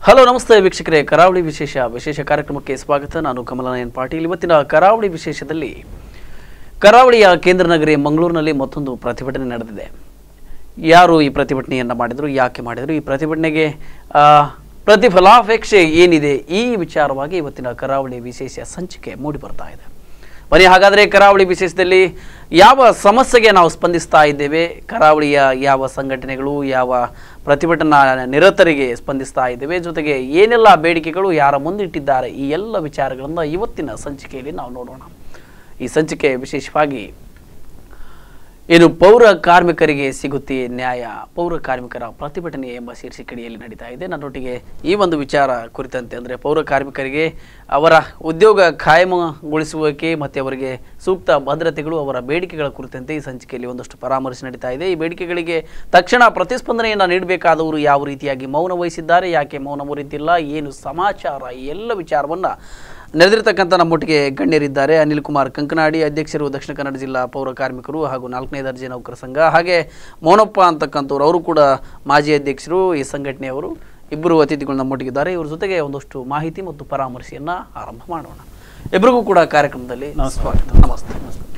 Hello ನಮಸ್ತೆ ವೀಕ್ಷಕರೇ ಕರಾವಳಿ ವಿಶೇಷ ವಿಶೇಷ ಕಾರ್ಯಕ್ರಮಕ್ಕೆ ಸ್ವಾಗತ ನಾನು ಕಮಲನಯನ್ ಪಾಟೀಲ್ ಇವತ್ತಿನ ಕರಾವಳಿ ವಿಶೇಷದಲ್ಲಿ ಕರಾವಳಿಯ ಕೇಂದ್ರ ನಗರಿ ಮಂಗಳೂರಿನಲ್ಲಿ ಮತ್ತೊಂದು ಪ್ರತಿಭಟನೆ ನಡೆದಿದೆ ಯಾರು ಈ ಪ್ರತಿಭಟನೆಯನ್ನು ಮಾಡಿದರು ಯಾಕೆ ಮಾಡಿದರು ಈ ಪ್ರತಿಭಟನೆಗೆ ಆ, ಪ್ರತಿಫಲಾಪೇಕ್ಷೆ ಏನಿದೆ ಈ ವಿಚಾರವಾಗಿ ಇವತ್ತಿನ ಕರಾವಳಿ ವಿಶೇಷ ಸಂಚಿಕೆ ಮೂಡಿ ಬರ್ತಾ ಇದೆ ಬನ್ನಿ ಹಾಗಾದರೆ ಕರಾವಳಿ ವಿಶೇಷದಲ್ಲಿ ಯಾವ ಸಮಸ್ಯೆಗೆ ನಾವು ಸ್ಪಂದಿಸ್ತಾ ಇದ್ದೇವೆ ಕರಾವಳಿಯ ಯಾವ ಸಂಘಟನೆಗಳು ಯಾವ ಪ್ರತಿಭಟನಾ ನಿರತರಿಗೆ ಸ್ಪಂದಿಸ್ತಾ ಇದ್ದೇವೆ ಜೊತೆಗೆ ಏನೆಲ್ಲ ಬೇಡಿಕೆಗಳು ಯಾರ ಮುಂದಿಟ್ಟಿದ್ದಾರೆ ಈ ಎಲ್ಲ ವಿಚಾರಗಳನ್ನು ಇವತ್ತಿನ ಸಂಚಿಕೆಯಲ್ಲಿ ನಾವು ನೋಡೋಣ ಈ ಸಂಚಿಕೆ ವಿಶೇಷವಾಗಿ ಏನು ಪೌರ ಕಾರ್ಮಿಕರಿಗೆ ಸಿಗುತ್ತೆ ನ್ಯಾಯ ಪೌರ ಕಾರ್ಮಿಕರ ಪ್ರತಿಭಟನೆ ಎಂಬ ಶೀರ್ಷಿಕೆಯಲ್ಲಿ ನಡೀತಾ ಇದೆ ನನ್ನೊಟ್ಟಿಗೆ ಈ ಒಂದು ವಿಚಾರ ಕುರಿತಂತೆ ಅಂದರೆ ಪೌರ ಕಾರ್ಮಿಕರಿಗೆ ಅವರ ಉದ್ಯೋಗ ಕಾಯಮಗೊಳಿಸುವಿಕೆ ಮತ್ತು ಅವರಿಗೆ ಸೂಕ್ತ ಭದ್ರತೆಗಳು ಅವರ ಬೇಡಿಕೆಗಳ ಕುರಿತಂತೆ ಈ ಸಂಚಿಕೆಯಲ್ಲಿ ಒಂದಷ್ಟು ಪರಾಮರ್ಶೆ ನಡೀತಾ ಇದೆ ಈ ಬೇಡಿಕೆಗಳಿಗೆ ತಕ್ಷಣ ಪ್ರತಿಸ್ಪಂದನೆಯನ್ನು ನೀಡಬೇಕಾದವರು ಯಾವ ರೀತಿಯಾಗಿ ಮೌನ ವಹಿಸಿದ್ದಾರೆ ಯಾಕೆ ಮೌನ ಮುರಿತಿಲ್ಲ ಏನು ಸಮಾಚಾರ ಈ ಎಲ್ಲ ವಿಚಾರವನ್ನು ನೆರೆದಿರ್ತಕ್ಕಂಥ ನಮ್ಮೊಟ್ಟಿಗೆ ಗಣ್ಯರಿದ್ದಾರೆ ಅನಿಲ್ ಕುಮಾರ್ ಕಂಕನಾಡಿ ಅಧ್ಯಕ್ಷರು ದಕ್ಷಿಣ ಕನ್ನಡ ಜಿಲ್ಲಾ ಪೌರ ಕಾರ್ಮಿಕರು ಹಾಗೂ ನಾಲ್ಕನೇ ದರ್ಜೆ ನೌಕರ ಸಂಘ ಹಾಗೆ ಮೋನಪ್ಪ ಅಂತಕ್ಕಂಥವ್ರು ಅವರು ಕೂಡ ಮಾಜಿ ಅಧ್ಯಕ್ಷರು ಈ ಸಂಘಟನೆಯವರು ಇಬ್ಬರು ಅತಿಥಿಗಳು ನಮ್ಮೊಟ್ಟಿಗಿದ್ದಾರೆ ಇವ್ರ ಜೊತೆಗೆ ಒಂದಷ್ಟು ಮಾಹಿತಿ ಮತ್ತು ಪರಾಮರ್ಶೆಯನ್ನು ಆರಂಭ ಮಾಡೋಣ ಇಬ್ಬರಿಗೂ ಕೂಡ ಕಾರ್ಯಕ್ರಮದಲ್ಲಿ ಸ್ವಾಗತ ನಮಸ್ತೆ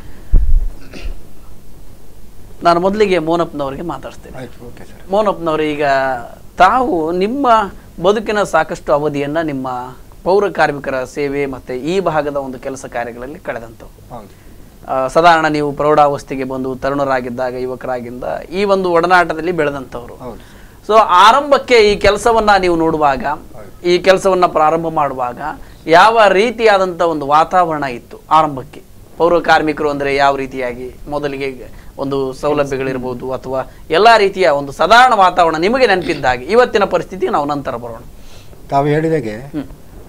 ನಾನು ಮೊದಲಿಗೆ ಮೋನಪ್ಪನವರಿಗೆ ಮಾತಾಡ್ತೇನೆ ಆಯ್ತು ಓಕೆ ಸರ್ ಮೋನಪ್ಪನವರು ಈಗ ತಾವು ನಿಮ್ಮ ಬದುಕಿನ ಸಾಕಷ್ಟು ಅವಧಿಯನ್ನ ನಿಮ್ಮ ಪೌರ ಕಾರ್ಮಿಕರ ಸೇವೆ ಮತ್ತೆ ಈ ಭಾಗದ ಒಂದು ಕೆಲಸ ಕಾರ್ಯಗಳಲ್ಲಿ ಕಳೆದಂಥವು ಹೌದು ಆ, ಸಾಧಾರಣ ನೀವು ಪ್ರೌಢಾವಸ್ಥೆಗೆ ಬಂದು ತರುಣರಾಗಿದ್ದಾಗ ಯುವಕರಾಗಿದ್ದ ಈ ಒಂದು ಒಡನಾಟದಲ್ಲಿ ಬೆಳೆದಂಥವ್ರು ಹೌದು ಸೊ ಆರಂಭಕ್ಕೆ ಈ ಕೆಲಸವನ್ನ ನೀವು ನೋಡುವಾಗ ಈ ಕೆಲಸವನ್ನ ಪ್ರಾರಂಭ ಮಾಡುವಾಗ ಯಾವ ರೀತಿಯಾದಂಥ ಒಂದು ವಾತಾವರಣ ಇತ್ತು ಆರಂಭಕ್ಕೆ ಪೌರ ಕಾರ್ಮಿಕರು ಅಂದ್ರೆ ಯಾವ ರೀತಿಯಾಗಿ ಮೊದಲಿಗೆ ಒಂದು ಸೌಲಭ್ಯಗಳಿರ್ಬೋದು ಅಥವಾ ಎಲ್ಲಾ ರೀತಿಯ ಒಂದು ಸಾಧಾರಣ ವಾತಾವರಣ ನಿಮಗೆ ನೆನಪಿದ್ದಾಗೆ ಇವತ್ತಿನ ಪರಿಸ್ಥಿತಿ ನಾವು ನಂತರ ಬರೋಣ ತಾವು ಹೇಳಿದಾಗೆ ಹ್ಮ್.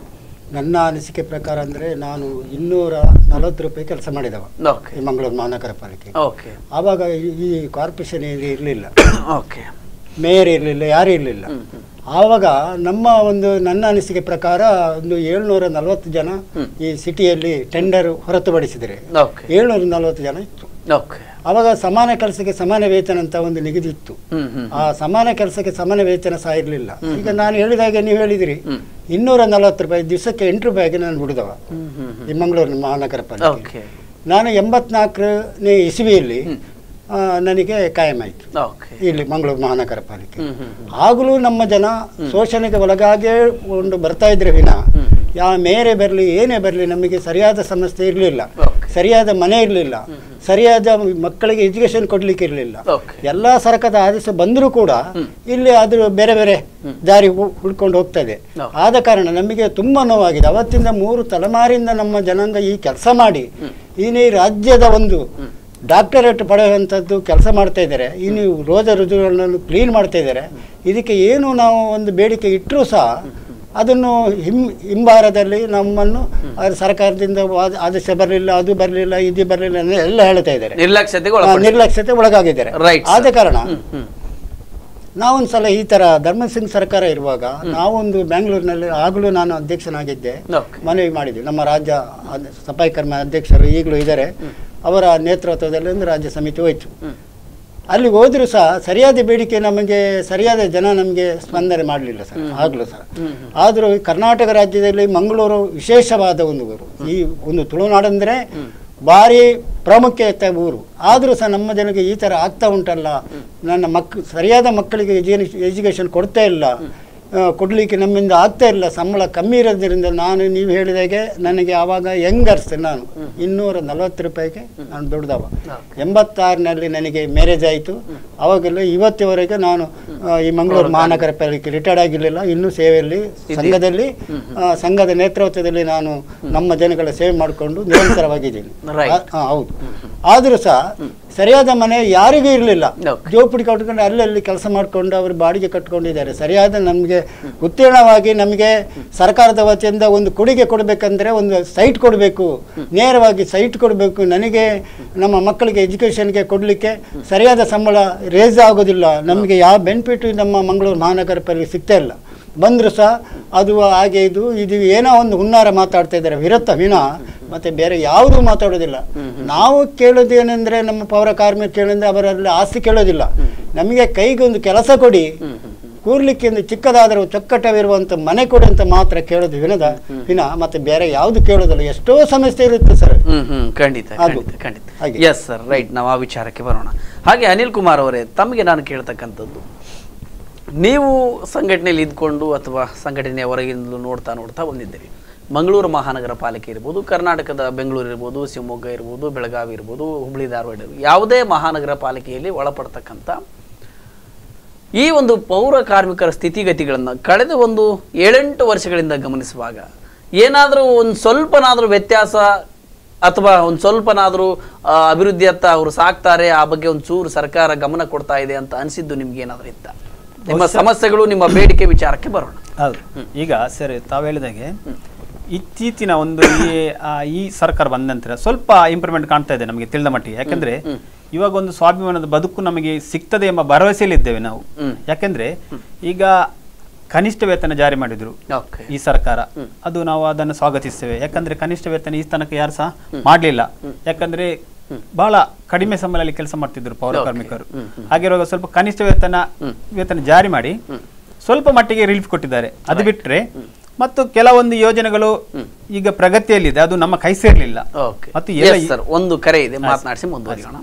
ನನ್ನ ಅನಿಸಿಕೆ ಪ್ರಕಾರ ಅಂದರೆ ನಾನು ಇನ್ನೂರ ನಲವತ್ತು ರೂಪಾಯಿ ಕೆಲಸ ಮಾಡಿದವ ಓಕೆ ಈ ಮಂಗಳೂರು ಮಹಾನಗರ ಪಾಲಿಕೆ ಓಕೆ ಆವಾಗ ಈ- ಈ ಕಾರ್ಪೊರೇಷನ್ ಇರಲಿಲ್ಲ ಓಕೆ ಮೇಯರ್ ಇರಲಿಲ್ಲ ಯಾರೂ ಇರಲಿಲ್ಲ ಹ್ಮ್ ಹ್ಮ್ ಆವಾಗ ನಮ್ಮ ಒಂದು ನನ್ನ ಅನಿಸಿಕೆ ಪ್ರಕಾರ ಒಂದು ಏಳ್ನೂರ ನಲವತ್ತು ಜನ ಹ್ಮ್. ಈ ಸಿಟಿಯಲ್ಲಿ ಟೆಂಡರ್ ಹೊರತುಪಡಿಸಿದರೆ ಓಕೆ ಏಳ್ನೂರ ನಲವತ್ತು ಜನ ಇತ್ತು ಓಕೆ ಆವಾಗ ಸಮಾನ ಕೆಲಸಕ್ಕೆ ಸಮಾನ ವೇತನ ಅಂತ ಒಂದು ನಿಗದಿ ಇತ್ತು ಹ್ಮ್ ಹ್ಮ್ ಆ ಸಮಾನ ಕೆಲಸಕ್ಕೆ ಸಮಾನ ವೇತನ ಸಹ ಇರಲಿಲ್ಲ ಈಗ ನಾನು ಹೇಳಿದಾಗೆ ನೀವು ಹೇಳಿದಿರಿ ಹ್ಮ್. ಇನ್ನೂರ ನಲವತ್ತು ರೂಪಾಯಿ ದಿವಸಕ್ಕೆ ಎಂಟು ರೂಪಾಯಿಗೆ ನಾನು ಬಿಡುದವ ಹ್ಮ್ ಹ್ಮ್ ಈ ಮಂಗಳೂರಿನ ಮಹಾನಗರ ಪಾಲಿಕೆ ಓಕೆ ನಾನು ಎಂಬತ್ನಾಲ್ಕನೇ ಇಸವಿಯಲ್ಲಿ ಆ, ನನಗೆ ಕಾಯಮಾಯಿತು ಓಕೆ ಇಲ್ಲಿ ಮಂಗಳೂರು ಮಹಾನಗರ ಪಾಲಿಕೆ ಹ್ಮ್ ಹ್ಮ್ ಹ್ಮ್ ಆಗಲೂ ನಮ್ಮ ಜನ ಶೋಷಣೆಗೆ ಒಳಗಾಗೇ ಒಂದು ಬರ್ತಾ ಇದ್ರೆ ವಿನ ಯಾವ ಮೇರೆ ಬರಲಿ ಏನೇ ಬರಲಿ ನಮಗೆ ಸರಿಯಾದ ಸಮಸ್ಯೆ ಇರಲಿಲ್ಲ ಓಕೆ ಸರಿಯಾದ ಮನೆ ಇರಲಿಲ್ಲ ಸರಿಯಾದ ಮಕ್ಕಳಿಗೆ ಎಜುಕೇಶನ್ ಕೊಡ್ಲಿಕ್ಕೆ ಇರಲಿಲ್ಲ ಓಕೆ ಎಲ್ಲ ಸರ್ಕಾರದ ಆದೇಶ ಬಂದರೂ ಕೂಡ ಇಲ್ಲಿ ಅದು ಬೇರೆ ಬೇರೆ ದಾರಿ ಹು- ಹುಡ್ಕೊಂಡು ಹೋಗ್ತಾ ಇದೆ ಹೌದು. ಆದ ಕಾರಣ ನಮಗೆ ತುಂಬ ನೋವಾಗಿದೆ ಅವತ್ತಿಂದ ಮೂರು ತಲೆಮಾರಿಂದ ನಮ್ಮ ಜನಾಂಗ ಈ ಕೆಲಸ ಮಾಡಿ ಇನ್ನು ಈ ರಾಜ್ಯದ ಒಂದು ಡಾಕ್ಟರೇಟ್ ಪಡೆಯುವಂಥದ್ದು ಕೆಲಸ ಮಾಡ್ತಾ ಇದ್ದಾರೆ ಇನ್ನು ರೋಜ ರುಜುಗಳನ್ನು ಕ್ಲೀನ್ ಮಾಡ್ತಾ ಇದ್ದಾರೆ ಇದಕ್ಕೆ ಏನು ನಾವು ಒಂದು ಬೇಡಿಕೆ ಇಟ್ಟರೂ ಸಹ ಅದನ್ನು ಹಿಂ ಹಿಂಬಾರದಲ್ಲಿ ನಮ್ಮನ್ನು ಅದು ಸರ್ಕಾರದಿಂದ ಆದ- ಆದೇಶ ಬರಲಿಲ್ಲ ಅದು ಬರಲಿಲ್ಲ ಇದು ಬರಲಿಲ್ಲ ಎಲ್ಲ ಹೇಳ್ತಾ ಇದ್ದಾರೆ ನಿರ್ಲಕ್ಷ್ಯತೆಗೆ ಆ, ಒಳಪಡಿಸಿ ನಿರ್ಲಕ್ಷ್ಯತೆ ಒಳಗಾಗಿದ್ದಾರೆ Right, sir. ಆದ ಕಾರಣ ಹ್ಮ್ ಹ್ಮ್ ನಾವೊಂದ್ಸಲ ಈ ತರ ಧರ್ಮಸಿಂಗ್ ಸರ್ಕಾರ ಇರುವಾಗ ನಾವೊಂದು ಬೆಂಗಳೂರಿನಲ್ಲಿ ಆಗಲೂ ನಾನು ಅಧ್ಯಕ್ಷನಾಗಿದ್ದೆ ಓಕೆ ಮನವಿ ಮಾಡಿದ್ವಿ ನಮ್ಮ ರಾಜ್ಯ ಅದ್- ಸಫಾಯಿ ಕರ್ಮ ಅಧ್ಯಕ್ಷರು ಈಗಲೂ ಇದ್ದಾರೆ ಅವರ ನೇತೃತ್ವದಲ್ಲಿ ಒಂದು ರಾಜ್ಯ ಸಮಿತಿ ಹೋಯ್ತು ಹ್ಮ್ ಅಲ್ಲಿ ಹೋದರೂ ಸಹ ಸರಿಯಾದ ಬೇಡಿಕೆ ನಮಗೆ ಸರಿಯಾದ ಜನ ನಮಗೆ ಸ್ಪಂದನೆ ಮಾಡಲಿಲ್ಲ ಸರ್ ಆಗಲೂ ಸಹ ಹ್ಮ್ ಆದರೂ ಕರ್ನಾಟಕ ರಾಜ್ಯದಲ್ಲಿ ಮಂಗಳೂರು ವಿಶೇಷವಾದ ಒಂದು ಊರು ಈ ಒಂದು ತುಳುನಾಡಂದ್ರೆ ಭಾರಿ ಪ್ರಾಮುಖ್ಯತೆ ಊರು ಆದರೂ ಸಹ ನಮ್ಮ ಜನಕ್ಕೆ ಈ ಥರ ಆಗ್ತಾ ಉಂಟಲ್ಲ ನನ್ನ ಮಕ್ ಸರಿಯಾದ ಮಕ್ಕಳಿಗೆ ಎಜುಕೇಷನ್ ಕೊಡ್ತಾ ಇಲ್ಲ ಆ, ಕೊಡ್ಲಿಕ್ಕೆ ನಮ್ಮಿಂದ ಆಗ್ತಾ ಇಲ್ಲ ಸಂಬಳ ಕಮ್ಮಿ ಇರೋದ್ರಿಂದ ನಾನು ನೀವು ಹೇಳಿದಾಗೆ ನನಗೆ ಆವಾಗ ಯಂಗರ್ಸ್ ನಾನು ಇನ್ನೂರ ನಲವತ್ತು ರೂಪಾಯಿಗೆ ನಾನು ದುಡ್ದವ ಎಂಬತ್ತಾರನಲ್ಲಿ ನನಗೆ ಮ್ಯಾರೇಜ್ ಆಯಿತು ಅವಾಗೆಲ್ಲ ಇವತ್ತಿವರೆಗೆ ನಾನು ಆ, ಈ ಮಂಗಳೂರು ಮಹಾನಗರ ಪಾಲಿಕೆ ರಿಟೈರ್ಡ್ ಆಗಿರಲಿಲ್ಲ ಇನ್ನೂ ಸೇವೆಯಲ್ಲಿ ಸಂಘದಲ್ಲಿ ಆ, ಸಂಘದ ನೇತೃತ್ವದಲ್ಲಿ ನಾನು ನಮ್ಮ ಜನಗಳ ಸೇವೆ ಮಾಡಿಕೊಂಡು ನಿರಂತರವಾಗಿದ್ದೀನಿ Right. ಆ, ಆ, ಹೌದು ಆದರೂ ಸಹ ಸರಿಯಾದ ಮನೆ ಯಾರಿಗೂ ಇರಲಿಲ್ಲ Okay. ಜೋಪಡಿ ಕಟ್ಕೊಂಡು ಅಲ್ಲಲ್ಲಿ ಕೆಲಸ ಮಾಡಿಕೊಂಡು ಅವರು ಬಾಡಿಗೆ ಕಟ್ಕೊಂಡಿದ್ದಾರೆ ಸರಿಯಾದ ನಮಗೆ ಉತ್ತೀರ್ಣವಾಗಿ ನಮಗೆ ಸರ್ಕಾರದ ವತಿಯಿಂದ ಒಂದು ಕೊಡುಗೆ ಕೊಡಬೇಕಂದ್ರೆ ಒಂದು ಸೈಟ್ ಕೊಡಬೇಕು ನೇರವಾಗಿ ಸೈಟ್ ಕೊಡಬೇಕು ನನಗೆ ನಮ್ಮ ಮಕ್ಕಳಿಗೆ ಎಜುಕೇಷನ್ಗೆ ಕೊಡಲಿಕ್ಕೆ ಸರಿಯಾದ ಸಂಬಳ ರೇಸ್ ಆಗೋದಿಲ್ಲ ನಮಗೆ ಯಾವ ಬೆನಿಫಿಟ್ ನಮ್ಮ ಮಂಗಳೂರು ಮಹಾನಗರ ಪಾಲಿಕೆ ಸಿಗ್ತಾ ಇಲ್ಲ ಬಂದರೂ ಸಹ ಅದು ಹಾಗೆ ಇದು ಇದು ಏನೋ ಒಂದು ಹುನ್ನಾರ ಮಾತಾಡ್ತಾ ಇದ್ದಾರೆ ವಿರತ ವಿನ ಮತ್ತೆ ಬೇರೆ ಯಾವುದೂ ಮಾತಾಡೋದಿಲ್ಲ ನಾವು ಕೇಳೋದು ಏನಂದ್ರೆ ನಮ್ಮ ಪೌರ ಕಾರ್ಮಿಕ ಕೇಳಿದ್ರೆ ಅವರಲ್ಲಿ ಆಸ್ತಿ ಕೇಳೋದಿಲ್ಲ ನಮಗೆ ಕೈಗೆ ಒಂದು ಕೆಲಸ ಕೊಡಿ ಕೂರ್ಲಿಕ್ಕೆ ಒಂದು ಚಿಕ್ಕದಾದರೂ ಚೊಕ್ಕಟವಿರುವಂಥ ಮನೆ ಕೊಡಿ ಅಂತ ಮಾತ್ರ ಕೇಳೋದು ವಿನದ ವಿನ ಮತ್ತೆ ಬೇರೆ ಯಾವುದು ಕೇಳೋದಿಲ್ಲ ಎಷ್ಟೋ ಸಮಸ್ಯೆ ಇರುತ್ತೆ ಸರ್ ಹ್ಮ್ ಹ್ಮ್ ಖಂಡಿತ ಅದು. ಖಂಡಿತ ಖಂಡಿತ ಹಾಗೆ. ಎಸ್ ಸರ್ ರೈಟ್ ನಾವು ಆ ವಿಚಾರಕ್ಕೆ ಬರೋಣ ಹಾಗೆ ಅನಿಲ್ ಕುಮಾರ್ ಅವರೇ ತಮಗೆ ನಾನು ಕೇಳ್ತಕ್ಕಂಥದ್ದು ನೀವು ಸಂಘಟನೆಯಲ್ಲಿ ಇದ್ಕೊಂಡು ಅಥವಾ ಸಂಘಟನೆಯ ಹೊರಗಿಂದಲೂ ನೋಡ್ತಾ ನೋಡ್ತಾ ಬಂದಿದ್ದೀರಿ ಮಂಗಳೂರು ಮಹಾನಗರ ಪಾಲಿಕೆ ಇರ್ಬೋದು ಕರ್ನಾಟಕದ ಬೆಂಗಳೂರು ಇರ್ಬೋದು ಶಿವಮೊಗ್ಗ ಇರ್ಬೋದು ಬೆಳಗಾವಿ ಇರ್ಬೋದು ಹುಬ್ಳಿ ಧಾರವಾಡ ಇರ್ಬೋದು ಯಾವುದೇ ಮಹಾನಗರ ಪಾಲಿಕೆಯಲ್ಲಿ ಒಳಪಡ್ತಕ್ಕಂಥ ಈ ಒಂದು ಪೌರ ಕಾರ್ಮಿಕರ ಸ್ಥಿತಿಗತಿಗಳನ್ನು ಕಳೆದ ಒಂದು ಏಳೆಂಟು ವರ್ಷಗಳಿಂದ ಗಮನಿಸುವಾಗ ಏನಾದರೂ ಒಂದು ಸ್ವಲ್ಪನಾದರೂ ವ್ಯತ್ಯಾಸ ಅಥವಾ ಒಂದು ಸ್ವಲ್ಪನಾದರೂ ಆ, ಅಭಿವೃದ್ಧಿಯತ್ತ ಅವರು ಸಾಕ್ತಾರೆ ಆ ಬಗ್ಗೆ ಒಂದು ಚೂರು ಸರ್ಕಾರ ಗಮನ ಕೊಡ್ತಾ ಇದೆ ಅಂತ ಅನಿಸಿದ್ದು ನಿಮ್ಗೆ ಏನಾದರೂ ಇತ್ತ ನಿಮ್ಮ ಸಮಸ್ಯೆಗಳು ನಿಮ್ಮ ಬೇಡಿಕೆ ವಿಚಾರಕ್ಕೆ ಬರೋಣ ಹೌದು ಈಗ ಸರ್ ತಾವು ಹೇಳಿದಾಗೆ ಇತ್ತೀಚಿನ ಒಂದು ಈ ಆ, ಈ ಸರ್ಕಾರ ಬಂದ ನಂತರ ಸ್ವಲ್ಪ ಇಂಪ್ರೂವ್ಮೆಂಟ್ ಕಾಣ್ತಾ ಇದೆ ನಮಗೆ ತಿಳಿದ ಮಟ್ಟಿಗೆ ಯಾಕಂದ್ರೆ ಇವಾಗ ಒಂದು ಸ್ವಾಭಿಮಾನದ ಬದುಕು ನಮಗೆ ಸಿಗ್ತದೆ ಎಂಬ ಭರವಸೆಯಲ್ಲಿದ್ದೇವೆ ನಾವು ಹ್ಮ್. ಯಾಕಂದ್ರೆ ಈಗ ಕನಿಷ್ಠ ವೇತನ ಜಾರಿ ಮಾಡಿದ್ರು ಓಕೆ ಈ ಸರ್ಕಾರ ಅದು ನಾವು ಅದನ್ನು ಸ್ವಾಗತಿಸ್ತೇವೆ ಯಾಕಂದ್ರೆ ಕನಿಷ್ಠ ವೇತನ ಈ ತನಕ ಯಾರು ಸಹ ಮಾಡಲಿಲ್ಲ ಯಾಕಂದ್ರೆ ಬಹಳ ಕಡಿಮೆ ಸಂಬಳದಲ್ಲಿ ಕೆಲಸ ಮಾಡ್ತಿದ್ರು ಪೌರ ಕಾರ್ಮಿಕರು ಹಾಗಿರುವಾಗ ಸ್ವಲ್ಪ ಕನಿಷ್ಠ ವೇತನ ವೇತನ ಜಾರಿ ಮಾಡಿ ಸ್ವಲ್ಪ ಮಟ್ಟಿಗೆ ರಿಲೀಫ್ ಕೊಟ್ಟಿದ್ದಾರೆ ಅದು ಬಿಟ್ರೆ ಮತ್ತು ಕೆಲವೊಂದು ಯೋಜನೆಗಳು ಈಗ ಪ್ರಗತಿಯಲ್ಲಿದೆ ಅದು ನಮ್ಮ ಕೈ ಸೇರ್ಲಿಲ್ಲ ಓಕೆ ಮತ್ತು ಎಲ್ಲ ಈ- ಸರ್ ಒಂದು ಕರೆ ಇದೆ ಮಾತನಾಡಿಸಿ ಮುಂದುವರಿಯೋಣ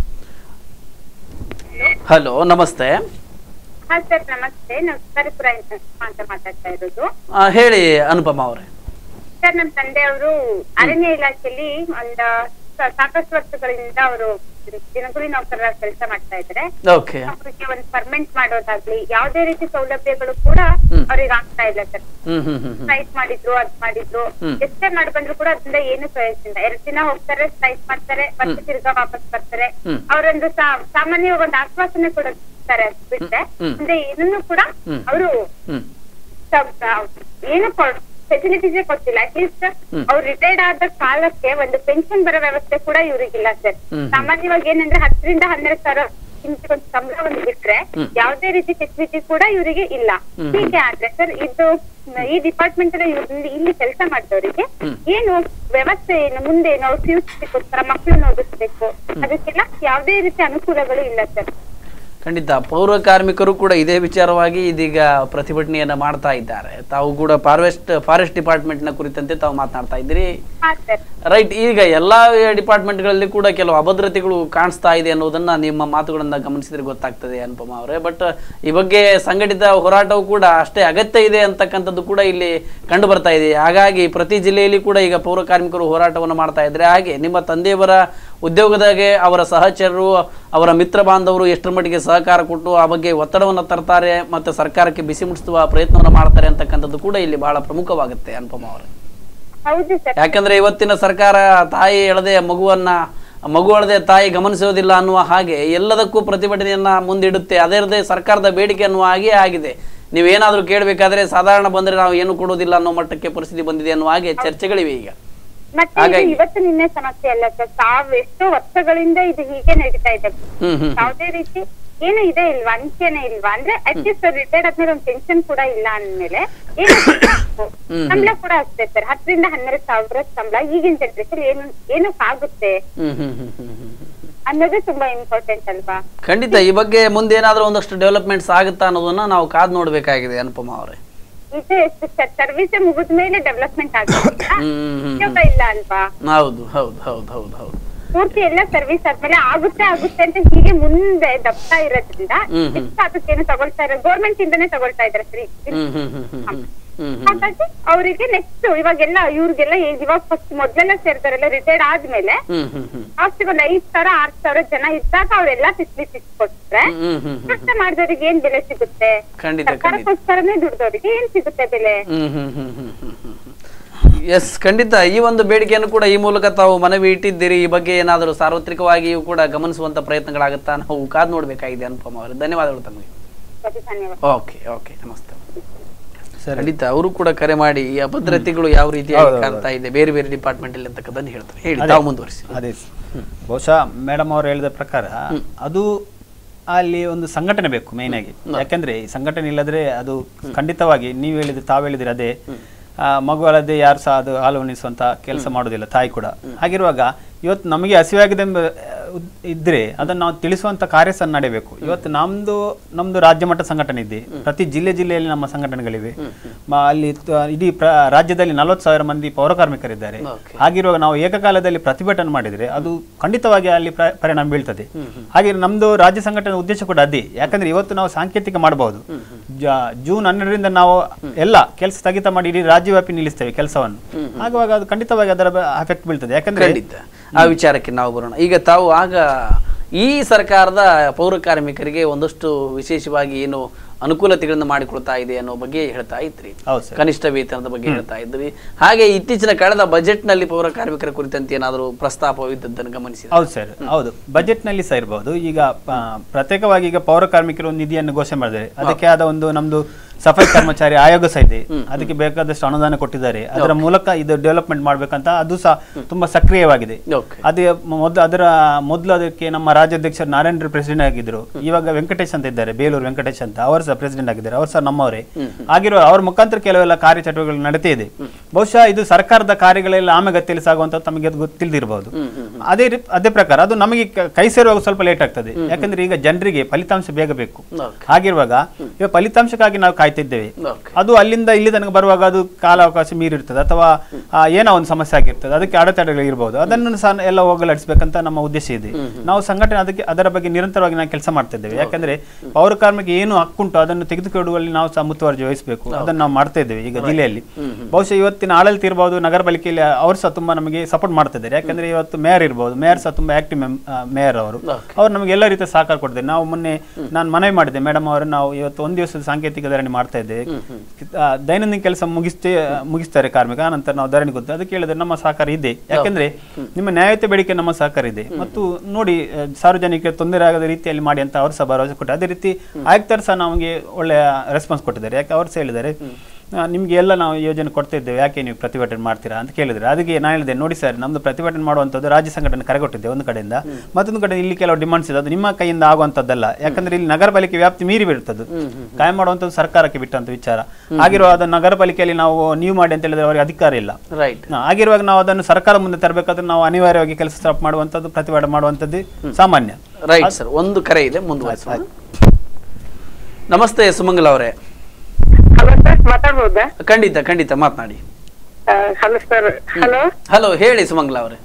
ಹಲೋ ನಮಸ್ತೆ ಹಾ ಸರ್ ನಮಸ್ತೆ ನಾವು ಶಿಕಾರಿಪುರ ಅಂತ ಮಾತಾಡ್ತಾ ಇರೋದು ಆ, ಹೇಳಿ ಅನುಪಮ ಅವರೇ ಸರ್ ನಮ್ಮ ತಂದೆಯವರು ಅರಣ್ಯ ಇಲಾಖೆಯಲ್ಲಿ ಒಂದ ಸ- ಸಾಕಷ್ಟು ವರ್ಷಗಳಿಂದ ಅವರು ದಿನಗೂಲಿ ನೌಕರರ ಕೆಲಸ ಮಾಡ್ತಾ ಇದ್ದಾರೆ ಓಕೆ ಅವರಿಗೆ ಒಂದು ಪರ್ಮೆಂಟ್ ಮಾಡೋದಾಗ್ಲಿ ಯಾವುದೇ ರೀತಿ ಸೌಲಭ್ಯಗಳು ಕೂಡ ಅವ್ರಿಗೆ ಆಗ್ತಾ ಇಲ್ಲ ಸರ್ ಹ್ಮ್ ಹ್ಮ್ ಹ್ಮ್ ಹ್ಮ್ ಸ್ಟ್ರೈಕ್ ಮಾಡಿದ್ರು ಅದ್ ಮಾಡಿದ್ರು ಎಷ್ಟೇ ಮಾಡಿ ಬಂದ್ರು ಕೂಡ ಅದರಿಂದ ಏನು ಪ್ರಯೋಜನ ಇಲ್ಲ ಎರಡ್ ದಿನ ಹೋಗ್ತಾರೆ ಸ್ಟ್ರೈಕ್ ಮಾಡ್ತಾರೆ ಮತ್ತೆ ತಿರ್ಗಾ ವಾಪಸ್ ಬರ್ತಾರೆ ಹ್ಮ್. ಅವರೊಂದು ಸಾ- ಸಾಮಾನ್ಯವಾಗಿ ಒಂದು ಆಶ್ವಾಸನೆ ಕೊಡುತ್ತಾರೆ ಅದ್ ಬಿಟ್ರೆ ಹ್ಮ್. ಅಂದ್ರೆ ಏನನ್ನು ಕೂಡ ಹ್ಮ್. ಅವರು ಹ್ಮ್ ಏನು ಫೆಸಿಲಿಟೀಸ್ ಕೊಟ್ಟಿಲ್ಲ ಅಟ್ಲೀಸ್ಟ್ ಅವ್ರು ರಿಟೈರ್ಡ್ ಆದ ಕಾಲಕ್ಕೆ ಒಂದು ಪೆನ್ಷನ್ ಬರೋ ವ್ಯವಸ್ಥೆ ಕೂಡ ಇವ್ರಿಗಿಲ್ಲ ಸರ್ ಹ್ಮ್. ಸಾಮಾನ್ಯವಾಗಿ ಏನಂದ್ರೆ ಹತ್ತರಿಂದ ಹನ್ನೆರಡು ಸಾವಿರ ಇಂಚ್ ಒಂದು ಸಂಬಳ ಒಂದು ಬಿಟ್ರೆ ಯಾವುದೇ ರೀತಿ ಫೆಸಿಲಿಟಿ ಕೂಡ ಇವರಿಗೆ ಇಲ್ಲ ಹೀಗೆ ಆದ್ರೆ ಸರ್ ಇದು ಈ ಡಿಪಾರ್ಟ್ಮೆಂಟ್ ಅಲ್ಲಿ ಇವ್ರು ಇಲ್ಲಿ ಕೆಲಸ ಮಾಡಿದವರಿಗೆ ಏನು ವ್ಯವಸ್ಥೆ ಏನು ಮುಂದೆ ಏನು ಅವ್ರ ಫ್ಯೂಚರ್ಗೋಸ್ಕರ ಮಕ್ಕಳನ್ನ ಓದಿಸ್ಬೇಕು ಅದಕ್ಕೆಲ್ಲ ಯಾವುದೇ ರೀತಿ ಅನುಕೂಲಗಳು ಇಲ್ಲ ಸರ್ ಖಂಡಿತ ಪೌರ ಕಾರ್ಮಿಕರು ಕೂಡ ಇದೇ ವಿಚಾರವಾಗಿ ಇದೀಗ ಪ್ರತಿಭಟನೆಯನ್ನ ಮಾಡ್ತಾ ಇದ್ದಾರೆ ತಾವು ಕೂಡ ಫಾರೆಸ್ಟ್ ಫಾರೆಸ್ಟ್ ಡಿಪಾರ್ಟ್ಮೆಂಟ್ನ ಕುರಿತಂತೆ ತಾವು ಮಾತನಾಡ್ತಾ ಇದ್ದೀರಿ ಹಾ ಸರ್ ರೈಟ್ ಈಗ ಎಲ್ಲ ಡಿಪಾರ್ಟ್ಮೆಂಟ್ಗಳಲ್ಲಿ ಕೂಡ ಕೆಲವು ಅಭದ್ರತೆಗಳು ಕಾಣಿಸ್ತಾ ಇದೆ ಅನ್ನೋದನ್ನ ನಿಮ್ಮ ಮಾತುಗಳನ್ನ ಗಮನಿಸಿದ್ರೆ ಗೊತ್ತಾಗ್ತದೆ ಅನುಪಮ ಅವರೇ ಬಟ್ ಈ ಬಗ್ಗೆ ಸಂಘಟಿತ ಹೋರಾಟವು ಕೂಡ ಅಷ್ಟೇ ಅಗತ್ಯ ಇದೆ ಅಂತಕ್ಕಂಥದ್ದು ಕೂಡ ಇಲ್ಲಿ ಕಂಡು ಬರ್ತಾ ಇದೆ ಹಾಗಾಗಿ ಪ್ರತಿ ಜಿಲ್ಲೆಯಲ್ಲಿ ಕೂಡ ಈಗ ಪೌರ ಕಾರ್ಮಿಕರು ಹೋರಾಟವನ್ನು ಮಾಡ್ತಾ ಇದ್ದಾರೆ ಹಾಗೆ ನಿಮ್ಮ ತಂದೆಯವರ ಉದ್ಯೋಗದಾಗೆ ಅವರ ಸಹಚರರು ಅವರ ಮಿತ್ರ ಬಾಂಧವರು ಎಷ್ಟರ ಮಟ್ಟಿಗೆ ಸಹಕಾರ ಕೊಟ್ಟು ಆ ಬಗ್ಗೆ ಒತ್ತಡವನ್ನು ತರ್ತಾರೆ ಮತ್ತು ಸರ್ಕಾರಕ್ಕೆ ಬಿಸಿ ಮುಟ್ಟಿಸುವ ಪ್ರಯತ್ನವನ್ನು ಮಾಡ್ತಾರೆ ಅಂತಕ್ಕಂಥದ್ದು ಕೂಡ ಇಲ್ಲಿ ಬಹಳ ಪ್ರಮುಖವಾಗುತ್ತೆ ಅನುಪಮ ಅವರೇ ಹೌದು ಸರ್ ಯಾಕಂದ್ರೆ ಇವತ್ತಿನ ಸರ್ಕಾರ ತಾಯಿ ಎಳದೆ ಮಗುವನ್ನ ಮಗು ಅಳದೆ ತಾಯಿ ಗಮನಿಸೋದಿಲ್ಲ ಅನ್ನುವ ಹಾಗೆ ಎಲ್ಲದಕ್ಕೂ ಪ್ರತಿಭಟನೆಯನ್ನ ಮುಂದಿಡುತ್ತೆ ಅದರದೇ ಸರ್ಕಾರದ ಬೇಡಿಕೆ ಅನ್ನುವ ಹಾಗೆ ಆಗಿದೆ ನೀವೇನಾದ್ರೂ ಕೇಳಬೇಕಾದ್ರೆ ಸಾಧಾರಣ ಬಂದ್ರೆ ನಾವು ಏನು ಕೊಡೋದಿಲ್ಲ ಅನ್ನೋ ಮಟ್ಟಕ್ಕೆ ಪರಿಸ್ಥಿತಿ ಬಂದಿದೆ ಅನ್ನುವ ಹಾಗೆ ಚರ್ಚೆಗಳಿವೆ ಈಗ ಮತ್ತೆ ಇದು ಹಾಗಾಗಿ- ಇವತ್ತು ನಿನ್ನೆ ಸಮಸ್ಯೆ ಅಲ್ಲ ಸರ್ ತಾವ್ ಎಷ್ಟೋ ವರ್ಷಗಳಿಂದ ಇದು ಹೀಗೆ ನಡೀತಾ ಇದೆ ಹ್ಮ್ ಹ್ಮ್ ಯಾವುದೇ ರೀತಿ ಏನು ಇದೆ ಇಲ್ವಾ ಅಂಚೆನೆ ಇಲ್ವಾ ಅಂದ್ರೆ ಅಟ್ಲೀಸ್ಟ್ ರಿಟೈರ್ಡ್ ಆದ್ಮೇಲೆ ಒಂದು ಪೆನ್ಷನ್ ಕೂಡ ಇಲ್ಲ ಅಂದ್ಮೇಲೆ ಏನು ಸಿಗ್ಬೇಕು? ಸಂಬಳ ಕೂಡ ಅಷ್ಟೇ ಸರ್ ಹತ್ತರಿಂದ ಹನ್ನೆರಡು ಸಾವಿರ ಸಂಬಳ ಈಗಿನ ಜನರೇಷನ್ ಏನು ಏನಕ್ಕಾಗುತ್ತೆ ಹ್ಮ್ ಹ್ಮ್ ಹ್ಮ್ ಹ್ಮ್ ಹ್ಮ್ ಹ್ಮ್. ಅನ್ನೋದು ತುಂಬಾ ಇಂಪಾರ್ಟೆಂಟ್ ಅಲ್ವಾ ಖಂಡಿತ ಈ ಬಗ್ಗೆ ಮುಂದೆ ಏನಾದ್ರೂ ಒಂದಷ್ಟು ಡೆವಲಪ್ಮೆಂಟ್ಸ್ ಆಗುತ್ತಾ ಅನ್ನೋದನ್ನ ನಾವು ಕಾದ್ ನೋಡ್ಬೇಕಾಗಿದೆ ಅನುಪಮ ಅವರೇ ಇದು ಎಷ್ಟು ಸರ್ವಿಸ್ ಮುಗಿದ ಮೇಲೆ ಡೆವಲಪ್ಮೆಂಟ್ ಆಗುತ್ತೆ ಹ್ಮ್ ಹ್ಮ್ ಹ್ಮ್ ಉದ್ಯೋಗ ಇಲ್ಲ ಅಲ್ವಾ ಹೌದು ಹೌದು ಹೌದು ಹೌದು ಹೌದು ಪೂರ್ತಿ ಎಲ್ಲ ಸರ್ವಿಸ್ ಆದ್ಮೇಲೆ ಆಗುತ್ತೆ ಆಗುತ್ತೆ ಅಂತ ಹೀಗೆ ಮುಂದೆ ದಬ್ತಾ ಇರೋದ್ರಿಂದ ಹ್ಮ್ ಹ್ಮ್. ಎಷ್ಟು ಅದಕ್ಕೇನು ತಗೊಳ್ತಾ ಇರೋ ಗೌರ್ಮೆಂಟ್ ಇಂದಾನೆ ತಗೊಳ್ತಾ ಇದಾರೆ ಸರಿ ಹ್ಮ್ ಹ್ಮ್ ಹ್ಮ್ ಹ್ಮ್ ಹ್ಮ್ ಹ್ಮ್ ಹ್ಮ್ ಹಾಗಾಗಿ ಅವರಿಗೆ ನೆಕ್ಸ್ಟ್ ಇವಾಗೆಲ್ಲ ಇವ್ರಿಗೆಲ್ಲ ಏ- ಇವಾಗ ಫಸ್ಟ್ ಮೊದ್ಲೆಲ್ಲ ಸೇರ್ತಾರಲ್ಲ ರಿಟೈರ್ಡ್ ಆದ್ಮೇಲೆ ಹ್ಮ್ ಹ್ಮ್ ಹ್ಮ್ ಲಾಸ್ಟ್ ಒಂದ್ ಐದ್ ಸಾವಿರ ಆರ್ ಸಾವಿರ ಜನ ಇದ್ದಾಗ ಅವ್ರೆಲ್ಲಾ ಫೆಸಿಲಿಟೀಸ್ ಕೊಟ್ರೆ ಹ್ಮ್ ಹ್ಮ್ ಹ್ಮ್ ಕಷ್ಟ ಮಾಡಿದವ್ರಿಗೆ ಏನ್ ಬೆಲೆ ಸಿಗುತ್ತೆ ಖಂಡಿತ ಖಂಡಿತ ಸರ್ಕಾರಕ್ಕೋಸ್ಕರನೇ ದುಡ್ದವ್ರಿಗೆ ಏನ್ ಸಿಗುತ್ತೆ ಬೆಲೆ ಹ್ಮ್ ಹ್ಮ್ ಹ್ಮ್ ಹ್ಮ್ ಹ್ಮ್ ಹ್ಮ್ ಹ್ಮ್. ಎಸ್ ಖಂಡಿತ ಈ ಒಂದು ಬೇಡಿಕೆಯನ್ನು ಕೂಡ ಈ ಮೂಲಕ ತಾವು ಮನವಿ ಇಟ್ಟಿದ್ದೀರಿ ಈ ಬಗ್ಗೆ ಏನಾದರೂ ಸಾರ್ವತ್ರಿಕವಾಗಿಯೂ ಕೂಡ ಗಮನಿಸುವಂತ ಪ್ರಯತ್ನಗಳಾಗುತ್ತಾ ನಾವು ಕಾದ್ ನೋಡ್ಬೇಕಾಗಿದೆ ಅನುಪಮ ಅವರೇ ಧನ್ಯವಾದಗಳು ತಮಗೆ ಸರಿ, ಧನ್ಯವಾದ ಓಕೆ ಓಕೆ ನಮಸ್ತೆ ಸರಿ ಖಂಡಿತ ಅವರು ಕೂಡ ಕರೆ ಮಾಡಿ ಈ ಅಭದ್ರತೆಗಳು ಯಾವ ರೀತಿಯಾಗಿ ಹೌದು, ಹೌದು. ಕಾಣ್ತಾ ಇದೆ ಬೇರೆ ಬೇರೆ ಡಿಪಾರ್ಟ್ಮೆಂಟ್ ಅಲ್ಲಿ ಅಂತಕ್ಕದನ್ನು ಹೇಳ್ತಾರೆ ಹೇಳಿ ಅದೇ. ತಾವು ಮುಂದುವರಿಸಿ ಅದೇ ಬಹುಶಃ ಮೇಡಮ್ ಅವರು ಹೇಳಿದ ಪ್ರಕಾರ ಅದು ಅಲ್ಲಿ ಒಂದು ಸಂಘಟನೆ ಬೇಕು ಮೇನ್ ಆಗಿ ಯಾಕಂದ್ರೆ ಈ ಸಂಘಟನೆ ಇಲ್ಲದ್ರೆ ಅದು ಖಂಡಿತವಾಗಿ ನೀವು ಹೇಳಿದ್ರೆ ತಾವು ಹೇಳಿದ್ರೆ ಅದೇ ಆ, ಮಗು ಅಲ್ಲದೆ ಯಾರು ಸಹ ಅದು ಹಾಲು ಉಣಿಸುವಂತ ಕೆಲಸ ಮಾಡೋದಿಲ್ಲ ತಾಯಿ ಕೂಡ ಹಾಗಿರುವಾಗ ಇವತ್ತು ನಮಗೆ ಹಸಿವಾಗಿದೆ ಎಂಬ ಆ, ಉದ್- ಇದ್ರೆ ಅದನ್ನ ನಾವು ತಿಳಿಸುವಂತ ಕಾರ್ಯ ಸಹ ನಡೆಯಬೇಕು ಇವತ್ತು ನಮ್ದು ನಮ್ದು ರಾಜ್ಯ ಮಟ್ಟ ಸಂಘಟನೆ ಇದೆ ಪ್ರತಿ ಜಿಲ್ಲೆ ಜಿಲ್ಲೆಯಲ್ಲಿ ನಮ್ಮ ಸಂಘಟನೆಗಳಿವೆ ಮ- ಅಲ್ಲಿ ತ- ಇಡೀ ಪ್ರ- ರಾಜ್ಯದಲ್ಲಿ ನಲವತ್ತು ಸಾವಿರ ಮಂದಿ ಪೌರ ಕಾರ್ಮಿಕರಿದ್ದಾರೆ Okay. ಹಾಗಿರುವಾಗ ನಾವು ಏಕಕಾಲದಲ್ಲಿ ಪ್ರತಿಭಟನೆ ಮಾಡಿದ್ರೆ ಅದು ಖಂಡಿತವಾಗಿ ಅಲ್ಲಿ ಪ್ರ- ಪರಿಣಾಮ ಬೀಳ್ತದೆ ಹಾಗೆ ನಮ್ದು ರಾಜ್ಯ ಸಂಘಟನೆ ಉದ್ದೇಶ ಕೂಡ ಅದೇ ಯಾಕಂದ್ರೆ ಇವತ್ತು ನಾವು ಸಾಂಕೇತಿಕ ಮಾಡಬಹುದು ಜ- ಜೂನ್ ಹನ್ನೆರಡರಿಂದ ನಾವು ಎಲ್ಲ ಕೆಲಸ ಸ್ಥಗಿತ ಮಾಡಿ ಇಡೀ ರಾಜ್ಯವ್ಯಾಪಿ ನಿಲ್ಲಿಸ್ತೇವೆ ಕೆಲಸವನ್ನು ಆಗುವಾಗ ಅದು ಖಂಡಿತವಾಗಿ ಅದರ ಎಫೆಕ್ಟ್ ಬೀಳ್ತದೆ ಯಾಕಂದ್ರೆ ಖಂಡಿತ ಆ ವಿಚಾರಕ್ಕೆ ನಾವು ಬರೋಣ ಈಗ ತಾವು ಆಗ ಈ ಸರ್ಕಾರದ ಪೌರ ಕಾರ್ಮಿಕರಿಗೆ ಒಂದಷ್ಟು ವಿಶೇಷವಾಗಿ ಏನು ಅನುಕೂಲತೆಗಳನ್ನು ಮಾಡಿಕೊಡ್ತಾ ಇದೆ ಅನ್ನೋ ಬಗ್ಗೆ ಹೇಳ್ತಾ ಇದ್ರಿ ಹೌದು ಸರ್ ಕನಿಷ್ಠ ವೇತನದ ಬಗ್ಗೆ ಹೇಳ್ತಾ ಇದ್ರಿ ಹಾಗೆ ಇತ್ತೀಚಿನ ಕಳೆದ ಬಜೆಟ್ ನಲ್ಲಿ ಪೌರ ಕಾರ್ಮಿಕರ ಕುರಿತಂತೆ ಏನಾದರೂ ಪ್ರಸ್ತಾಪವಿದ್ದದ್ದನ್ನು ಗಮನಿಸಿದ ಹೌದು ಸರ್ ಹೌದು ಬಜೆಟ್ ನಲ್ಲಿ ಸಹ ಇರಬಹುದು ಈಗ ಆ, ಪ್ರತ್ಯೇಕವಾಗಿ ಈಗ ಪೌರ ಕಾರ್ಮಿಕರು ಒಂದು ನಿಧಿಯನ್ನು ಘೋಷಣೆ ಮಾಡಿದ್ದಾರೆ ಅದಕ್ಕೆ ಆದ ಒಂದು ನಮ್ದು ಸಫಾಯಿ ಕರ್ಮಚಾರಿ ಆಯೋಗ ಸಹ ಇದೆ ಅದಕ್ಕೆ ಬೇಕಾದಷ್ಟು ಅನುದಾನ ಕೊಟ್ಟಿದ್ದಾರೆ ಅದರ ಮೂಲಕ ಇದು ಡೆವಲಪ್ಮೆಂಟ್ ಮಾಡ್ಬೇಕಂತ ಅದು ಸಹ ತುಂಬಾ ಸಕ್ರಿಯವಾಗಿದೆ ಓಕೆ ಅದೇ ಮೊದಲು ಅದರ ಮೊದಲು ಅದಕ್ಕೆ ನಮ್ಮ ರಾಜ್ಯಾಧ್ಯಕ್ಷರು ನಾರಾಯಣ ಪ್ರೆಸಿಡೆಂಟ್ ಆಗಿದ್ರು ಇವಾಗ ವೆಂಕಟೇಶ್ ಅಂತ ಇದ್ದಾರೆ ಬೇಲೂರು ವೆಂಕಟೇಶ್ ಅಂತ ಅವರು ಸಹ ಪ್ರೆಸಿಡೆಂಟ್ ಆಗಿದ್ದಾರೆ ಅವರು ಸಹ ನಮ್ಮವರೇ ಆಗಿರೋ ಅವ್ರ ಮುಖಾಂತರ ಕೆಲವೆಲ್ಲ ಕಾರ್ಯಚಟುವಟಿಕೆಗಳು ನಡೀತಾ ಇದೆ ಬಹುಶಃ ಇದು ಸರ್ಕಾರದ ಕಾರ್ಯಗಳೆಲ್ಲ ಆಮೆಗತಿಯಲ್ಲಿ ಸಾಗುವಂತ ತಮಗೆ ಅದು ಗೊತ್ತು ತಿಳಿದಿರಬಹುದು ಅದೇ ರೀ- ಅದೇ ಪ್ರಕಾರ ಅದು ನಮಗೆ ಕ- ಕೈ ಸೇರುವಾಗ ಸ್ವಲ್ಪ ಲೇಟ್ ಆಗ್ತದೆ ಯಾಕಂದ್ರೆ ಈಗ ಜನರಿಗೆ ಫಲಿತಾಂಶ ಬೇಗ ಬೇಕು ಓಕೆ ಹಾಗಿರುವಾಗ ಈಗ ಫಲಿತಾಂಶಕ್ಕಾಗಿ ನಾವು ಕಾಯ್ತಿದ್ದೇವೆ ಓಕೆ ಅದು ಅಲ್ಲಿಂದ ಇಲ್ಲಿ ತನಕ ಬರುವಾಗ ಅದು ಕಾಲಾವಕಾಶ ಮೀರಿರ್ತದೆ ಅಥವಾ ಆ, ಏನೋ ಒಂದು ಸಮಸ್ಯೆ ಆಗಿರ್ತದೆ ಅದಕ್ಕೆ ಅಡೆತಡೆಗಳು ಇರಬಹುದು ಅದನ್ನು ಸಹ ಎಲ್ಲ ಹೋಗಲಾಡಿಸ್ಬೇಕಂತ ನಮ್ಮ ಉದ್ದೇಶ ಇದೆ ನಾವು ಸಂಘಟನೆ ಅದಕ್ಕೆ ಅದರ ಬಗ್ಗೆ ನಿರಂತರವಾಗಿ ನಾವು ಕೆಲಸ ಮಾಡ್ತಾ ಇದ್ದೇವೆ ಯಾಕಂದ್ರೆ ಪೌರ ಕಾರ್ಮಿಕ ಏನು ಹಕ್ಕುಂಟು ಅದನ್ನು ತೆಗೆದುಕೊಡುವಲ್ಲಿ ನಾವು ಸಹ ಮುತುವರ್ಜಿ ವಹಿಸಬೇಕು ಅದನ್ನು ನಾವು ಮಾಡ್ತಾ ಇದ್ದೇವೆ ಈಗ ಜಿಲ್ಲೆಯಲ್ಲಿ ಬಹುಶಃ ಇವತ್ತಿನ ಆಡಳಿತ ಇರಬಹುದು ನಗರ ಪಾಲಿಕೆಯಲ್ಲಿ ಅವರು ಸಹ ತುಂಬಾ ನಮಗೆ ಸಪೋರ್ಟ್ ಮಾಡ್ತಾ ಇದ್ದಾರೆ ಯಾಕಂದ್ರೆ ಇವತ್ತು ಮೇಯರ್ ಇರಬಹುದು ಮೇಯರ್ ಸಹ ತುಂಬಾ ಆಕ್ಟಿವ್ ಮೇಯರ್ ಅವರು ಅವ್ರು ನಮಗೆ ಎಲ್ಲ ರೀತಿಯ ಸಹಕಾರ ಕೊಡ್ತಾರೆ ನಾವು ಮೊನ್ನೆ ನಾನು ಮನವಿ ಮಾಡಿದೆ ಮೇಡಮ್ ಅವರು ನಾವು ಇವತ್ತು ಒಂದು ದಿವಸದ ಸಾಂಕೇತಿಕ ಧರಣಿ ಮಾಡ್ತಾ ಇದ್ದೇವೆ ಆ, ದೈನಂದಿನ ಕೆಲಸ ಮುಗಿಸ್ತೇ ಮುಗಿಸ್ತಾರೆ ಕಾರ್ಮಿಕ ನಂತರ ನಾವು ಧರಣಿ ಗೊತ್ತು ಅದಕ್ಕೆ ಹೇಳಿದ್ರೆ ನಮ್ಮ ಸಹಕಾರ ಇದೆ ಯಾಕಂದ್ರೆ ನಿಮ್ಮ ನ್ಯಾಯಯುತ ಬೇಡಿಕೆ ನಮ್ಮ ಸಹಕಾರ ಇದೆ ಮತ್ತು ನೋಡಿ ಆ, ಸಾರ್ವಜನಿಕರಿಗೆ ತೊಂದರೆ ಆಗದ ರೀತಿಯಲ್ಲಿ ಮಾಡಿ ಅಂತ ಅವರು ಸಹ ಭರವಸೆ ಕೊಟ್ಟರು ಅದೇ ರೀತಿ ಆಯುಕ್ತರು ಸಹ ನಮಗೆ ಒಳ್ಳೆಯ ರೆಸ್ಪಾನ್ಸ್ ಕೊಟ್ಟಿದ್ದಾರೆ ಯಾಕೆ ಅವರು ಸಹ ಹೇಳಿದ್ದಾರೆ ಆ, ನಿಮ್ಗೆ ಎಲ್ಲ ನಾವು ಯೋಜನೆ ಕೊಡ್ತಾ ಇದ್ದೇವೆ ಯಾಕೆ ನೀವು ಪ್ರತಿಭಟನೆ ಮಾಡ್ತೀರಾ ಅಂತ ಕೇಳಿದ್ರೆ ಅದಕ್ಕೆ ನಾನು ಹೇಳಿದೆ ನೋಡಿ ಸರ್ ನಮ್ದು ಪ್ರತಿಭಟನೆ ಮಾಡುವಂಥದ್ದು ರಾಜ್ಯ ಸಂಘಟನೆ ಕರೆಗೊಟ್ಟಿದ್ದೆ ಒಂದು ಕಡೆಯಿಂದ ಮತ್ತೊಂದು ಕಡೆ ಇಲ್ಲಿ ಕೆಲವು ಡಿಮಾಂಡ್ಸ್ ಇದೆ ಅದು ನಿಮ್ಮ ಕೈಯಿಂದ ಆಗುವಂಥದ್ದಲ್ಲ ಯಾಕಂದ್ರೆ ಇಲ್ಲಿ ನಗರ ಪಾಲಿಕೆ ವ್ಯಾಪ್ತಿ ಮೀರಿ ಬೀಳ್ತದ್ದು ಕಾಯಂ ಮಾಡುವಂಥದ್ದು ಸರ್ಕಾರಕ್ಕೆ ಬಿಟ್ಟಂತ ವಿಚಾರ ಆಗಿರುವ ಅದು ನಗರ ಪಾಲಿಕೆಯಲ್ಲಿ ನಾವು ನೀವು ಮಾಡಿ ಅಂತ ಹೇಳಿದ್ರೆ ಅವರಿಗೆ ಅಧಿಕಾರ ಇಲ್ಲ ರೈಟ್ ಹಾ, ಆಗಿರುವಾಗ ನಾವು ಅದನ್ನು ಸರ್ಕಾರ ಮುಂದೆ ತರಬೇಕಾದ್ರೆ ನಾವು ಅನಿವಾರ್ಯವಾಗಿ ಕೆಲಸ ಸ್ಟಾಪ್ ಮಾಡುವಂಥದ್ದು ಪ್ರತಿಭಟನೆ ಮಾಡುವಂಥದ್ದು ಸಾಮಾನ್ಯ ರೈಟ್ ಸರ್ ಒಂದು ಕರೆ ಇದೆ ಮುಂದುವರಿಸೋಣ ನಮಸ್ತೆ ಸುಮಂಗಲ್ ಅವರೇ ಹಲೋ ಸರ್ ಮಾತಾಡ್ಬೋದಾ ಖಂಡಿತ ಖಂಡಿತ ಮಾತನಾಡಿ ಹಲೋ ಸರ್ ಹಲೋ ಹಲೋ ಹೇಳಿ ಸುಮಂಗಲ ಅವರೇ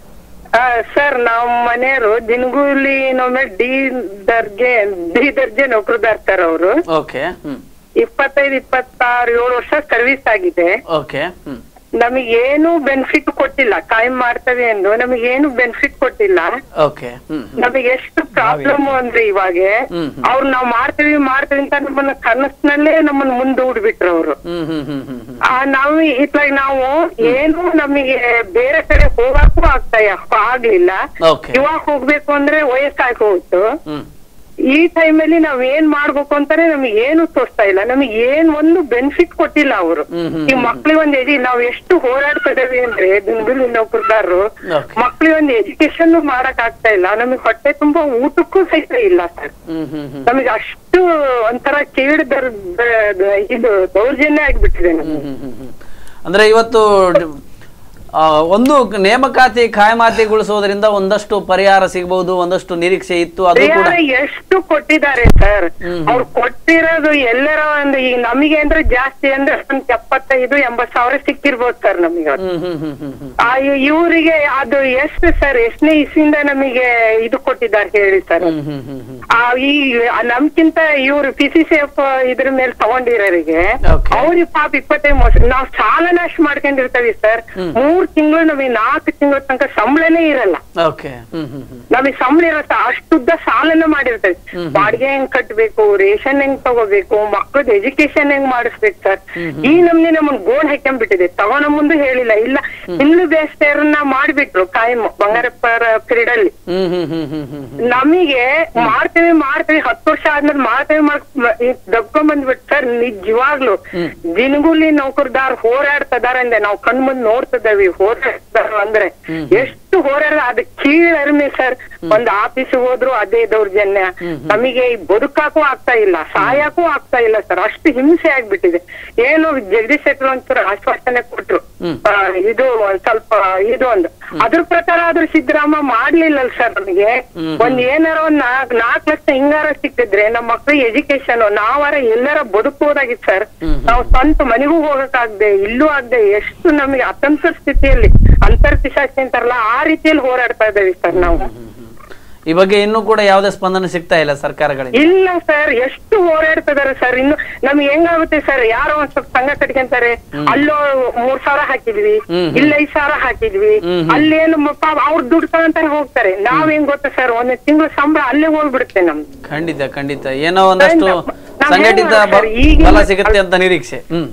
ಸರ್ ನಮ್ಮ ಮನೆಯವರು ದಿನಗೂಲಿ ನೊಮ್ಮೆ ಡಿ ದರ್ಜೆ ಡಿ ದರ್ಜೆ ನೌಕರದಾರ್ ಸರ್ ಅವರು ಓಕೆ ಹ್ಮ್ ಇಪ್ಪತ್ತೈದು ಇಪ್ಪತ್ತಾರು ಏಳು ವರ್ಷ ಸರ್ವಿಸ್ ಆಗಿದೆ ಓಕೆ ಹ್ಮ್ ನಮಗೇನು ಬೆನಿಫಿಟ್ ಕೊಟ್ಟಿಲ್ಲ ಕಾಯಂ ಮಾಡ್ತೇವೆ ಎಂದು ನಮಗೇನು ಬೆನಿಫಿಟ್ ಕೊಟ್ಟಿಲ್ಲ ಓಕೆ ಹ್ಮ್ ನಮಗೆ ಎಷ್ಟು ಪ್ರಾಬ್ಲಮ್ ಅಂದ್ರೆ ಇವಾಗ ಹ್ಮ್, ಅವ್ರು ನಾವ್ ಮಾಡ್ತೀವಿ ಮಾಡ್ತೀವಿ ಅಂತ ನಮ್ಮನ್ನ ಕನಸಿನಲ್ಲೇ ನಮ್ಮನ್ನ ಮುಂದೆ ಬಿಟ್ರು ಅವರು ಹ್ಮ್ ಹ್ಮ್ ಹ್ಮ್ ಹ್ಮ್ ಹ್ಮ್ ಆ ನಾವು ಇತ್ಲಾಗ ನಾವು ಏನು ನಮಗೆ ಬೇರೆ ಕಡೆ ಹೋಗಕ್ಕೂ ಆಗ್ತಾ ಆಗ್ಲಿಲ್ಲ ಓಕೆ ಇವಾಗ ಹೋಗ್ಬೇಕು ಅಂದ್ರೆ ವಯಸ್ಸಾಗಿ ಹೋಯ್ತು ಹ್ಮ್ ಈ ಟೈಮಲ್ಲಿ ನಾವ್ ಏನ್ ಮಾಡ್ಬೇಕು ಅಂತಾನೆ ನಮಗೆ ಏನು ತೋರಿಸ್ತಾ ಇಲ್ಲ ನಮಗೆ ಏನ್ ಒಂದು ಬೆನಿಫಿಟ್ ಕೊಟ್ಟಿಲ್ಲ ಅವರು ಹ್ಮ್, ಹ್ಮ್, ಈ ಮಕ್ಳಿಗೆ ಒಂದ್ ಎಜಿ ನಾವ್ ಎಷ್ಟು ಹೋರಾಡ್ತಾ ಇದೇವಿ ಅಂದ್ರೆ ದಿನಗೂಲಿ ನೌಕರದಾರರು Okay. ಮಕ್ಳಿಗೆ ಒಂದು ಎಜುಕೇಶನ್ ಮಾಡಕ್ ಆಗ್ತಾ ಇಲ್ಲ ನಮಗೆ ಹೊಟ್ಟೆ ತುಂಬಾ ಊಟಕ್ಕೂ ಸಹಿತ ಇಲ್ಲ ಸರ್ ಹ್ಮ್ ಹ್ಮ್ ಹ್ಮ್ ನಮಗೆ ಅಷ್ಟು ಒಂಥರ ಕೀಳ್ ದರ್ ದ- ಇದು ದೌರ್ಜನ್ಯ ಆಗ್ಬಿಟ್ಟಿದೆ ನಮಗೆ ಹ್ಮ್ ಹ್ಮ್ ಹ್ಮ್. ಅಂದ್ರೆ ಇವತ್ತು ಡ್- ಆ, ಒಂದು ನೇಮಕಾತಿ ಖಾಯಮಾತಿಗೊಳಿಸೋದ್ರಿಂದ ಒಂದಷ್ಟು ಪರಿಹಾರ ಸಿಗಬಹುದು ಒಂದಷ್ಟು ನಿರೀಕ್ಷೆ ಇತ್ತು ಅದು ಕೂಡ ಪರಿಹಾರ ಎಷ್ಟು ಕೊಟ್ಟಿದ್ದಾರೆ ಸರ್ ಅವ್ರು ಕೊಟ್ಟಿರೋದು ಎಲ್ಲರ ಒಂದು ಈಗ ನಮಗೆ ಅಂದ್ರೆ ಜಾಸ್ತಿ ಅಂದ್ರೆ ಒಂದ್ ಎಪ್ಪತ್ತೈದು ಎಂಬತ್ ಸಾವಿರ ಸಿಕ್ಕಿರ್ಬೋದು ಸರ್ ನಮಗೆ ಹ್ಮ್ ಹ್ಮ್ ಹ್ಮ್ ಹ್ಮ್ ಹ್ಮ್ ಆ ಇವರಿಗೆ ಅದು ಎಷ್ಟು ಸರ್ ಎಷ್ಟನೇ ಇಸಿಂದ ನಮಗೆ ಇದು ಕೊಟ್ಟಿದ್ದಾರೆ ಹೇಳಿ ಸರ್ ಹ್ಮ್ ಹ್ಮ್ ಹ್ಮ್ ಹ್ಮ್ ಆ ಈ ನಮ್ಕಿಂತ ಇವ್ರು ಪಿ ಸಿ ಸಿ ಎಫ್ ಇದ್ರ ಮೇಲೆ ತಗೊಂಡಿರೋರಿಗೆ Okay. ಅವ್ರಿಗೆ ಪಾಪ ಇಪ್ಪತ್ತೈದು ವರ್ಷ ನಾವ್ ಸಾಲನ ಅಷ್ಟು ಮಾಡ್ಕೊಂಡಿರ್ತೀವಿ ಸರ್ ಮೂರ್ ತಿಂಗಳು ನಮಗೆ ನಾಲ್ಕು ತಿಂಗಳ ತನಕ ಸಂಬಳನೇ ಇರಲ್ಲ ಓಕೆ ಹ್ಮ್ ಹ್ಮ್ ಹ್ಮ್ ನಮಗೆ ಸಂಬಳ ಇರತ್ತ ಅಷ್ಟುದ್ದ ಸಾಲನ ಮಾಡಿರ್ತೇವೆ ಬಾಡಿಗೆ ಹೆಂಗ್ ಕಟ್ಬೇಕು ರೇಷನ್ ಹೆಂಗ್ ತಗೋಬೇಕು ಮಕ್ಕಳದ್ ಎಜುಕೇಶನ್ ಹೆಂಗ್ ಮಾಡಿಸ್ಬೇಕು ಸರ್ ಈ ನಮ್ನಿ ನಮ್ಮನ್ ಗೋಲ್ ಹಾಕೊಂಡ್ಬಿಟ್ಟಿದೆ ತಗೋಣ ಮುಂದೆ ಹೇಳಿಲ್ಲ ಇಲ್ಲ ಇನ್ನು ಬೇಸ್ತಾರನ್ನ ಮಾಡ್ಬಿಟ್ರು ಕಾಯಂ ಬಂಗಾರಪ್ಪರ ಪೀರಿಯಡ್ ಅಲ್ಲಿ ಹ್ಮ್ ಹ್ಮ್ ಹ್ಮ್ ಹ್ಮ್ ಹ್ಮ್ ಹ್ಮ್ ನಮಗೆ ಮಾಡ್ತೇವೆ ಮಾಡ್ತೇವೆ ಹತ್ತು ವರ್ಷ ಆದ್ಮೇಲೆ ಮಾಡ್ತೇವೆ ಮಾಡ್ ದಬ್ಕೊಂಡ್ ಬಂದ್ಬಿಟ್ಟು ಸರ್ ನಿಜವಾಗ್ಲು ದಿನಗೂಲಿ ನೌಕರದಾರ್ ಹೋರಾಡ್ತದಾರ ಅಂದೆ ನಾವು ಕಣ್ ಮುಂದ್ ನೋಡ್ತಿದ್ದೇವೆ ಹೋರಾಡ್ತಾರ ಅಂದ್ರೆ ಎಷ್ಟು ಹೋರಾಡ ಅದ್ ಕೀಳರಿಮೆ ಸರ್ ಒಂದ್ ಆಫೀಸ್ ಹೋದ್ರು ಅದೇ ದೌರ್ಜನ್ಯ ನಮಗೆ ಈ ಬದುಕಾಕೂ ಆಗ್ತಾ ಇಲ್ಲ ಸಾಯಕ್ಕೂ ಆಗ್ತಾ ಇಲ್ಲ ಸರ್ ಅಷ್ಟು ಹಿಂಸೆ ಆಗ್ಬಿಟ್ಟಿದೆ ಏನು ಜಗದೀಶ್ ಶೆಟ್ಟರ್ ಒಂಚೂರು ಆಶ್ವಾಸನೆ ಕೊಟ್ರು ಆ, ಇದು ಒಂದ್ ಸ್ವಲ್ಪ ಇದು ಒಂದು ಅದ್ರ ಪ್ರಕಾರ ಆದ್ರೂ ಸಿದ್ದರಾಮ ಮಾಡ್ಲಿಲ್ಲಲ್ ಸರ್ ನಮಗೆ ಒಂದ್ ಏನಾರ ಒಂದ್ ನಾಲ್ಕ್ ನಾಲ್ಕ್ ಲಕ್ಷ ಹಿಂಗಾರ ಸಿಕ್ಕಿದ್ರೆ ನಮ್ಮ ಮಕ್ಳಿಗೆ ಎಜುಕೇಶನ್ ನಾವಾರ ಎಲ್ಲಾರ ಬದುಕಬಹುದಾಗಿತ್ತು ಸರ್ ನಾವು ಸ್ವಂತ ಮನೆಗೂ ಹೋಗಕ್ಕಾಗ್ದೆ ಇಲ್ಲೂ ಆಗ್ದೆ ಎಷ್ಟು ನಮಗೆ ಅತಂತ್ರ ಸ್ಥಿತಿಯಲ್ಲಿ ಅಂತರ್ ಪಿಶಾಚಿ ಅಂತಾರಲ್ಲ ಆ ರೀತಿಯಲ್ಲಿ ಹೋರಾಡ್ತಾ ಇದ್ದೇವೆ ಸರ್ ನಾವು ಈ ಬಗ್ಗೆ ಇನ್ನೂ ಕೂಡ ಯಾವುದೇ ಸ್ಪಂದನೆ ಸಿಗ್ತಾ ಇಲ್ಲ ಸರ್ಕಾರಗಳಿಂದ ಇಲ್ಲ ಸರ್ ಎಷ್ಟು ಹೋರಾಡ್ತಿದಾರೆ ಸರ್ ಇನ್ನು ನಮ್ಗೆ ಹೆಂಗಾಗುತ್ತೆ ಸರ್ ಯಾರೋ ಒಂದ್ ಸ್ವಲ್ಪ ಸಂಘ ಕಟ್ಕೊಂತಾರೆ ಅಲ್ಲೋ ಮೂರ್ ಸಾವಿರ ಹಾಕಿದ್ವಿ ಇಲ್ಲ ಐದ್ ಸಾವಿರ ಹಾಕಿದ್ವಿ ಅಲ್ಲೇನು ಮ- ಪಾಪ ಅವ್ರು ದುಡ್ಡು ತಗೊಂತಾರೆ ಹೋಗ್ತಾರೆ ನಾವ್ ಹೆಂಗ್ ಗೊತ್ತಾ ಸರ್ ಒಂದ್ ತಿಂಗಳು ಸಂಬಳ ಅಲ್ಲೇ ಹೋಗ್ಬಿಡುತ್ತೆ ನಮ್ದು ಖಂಡಿತ ಖಂಡಿತ ಏನೋ ಒಂದಷ್ಟು ನಾವ್- ನಾವ್ ಸಂಘಟಿತ ಏನ್ ಬ- ಮಾಡ್ತಾರೆ? ಈಗಿನ- ಬಲ ಸಿಗುತ್ತೆ ಅಂತ ನಿರೀಕ್ಷೆ ಹ್ಮ್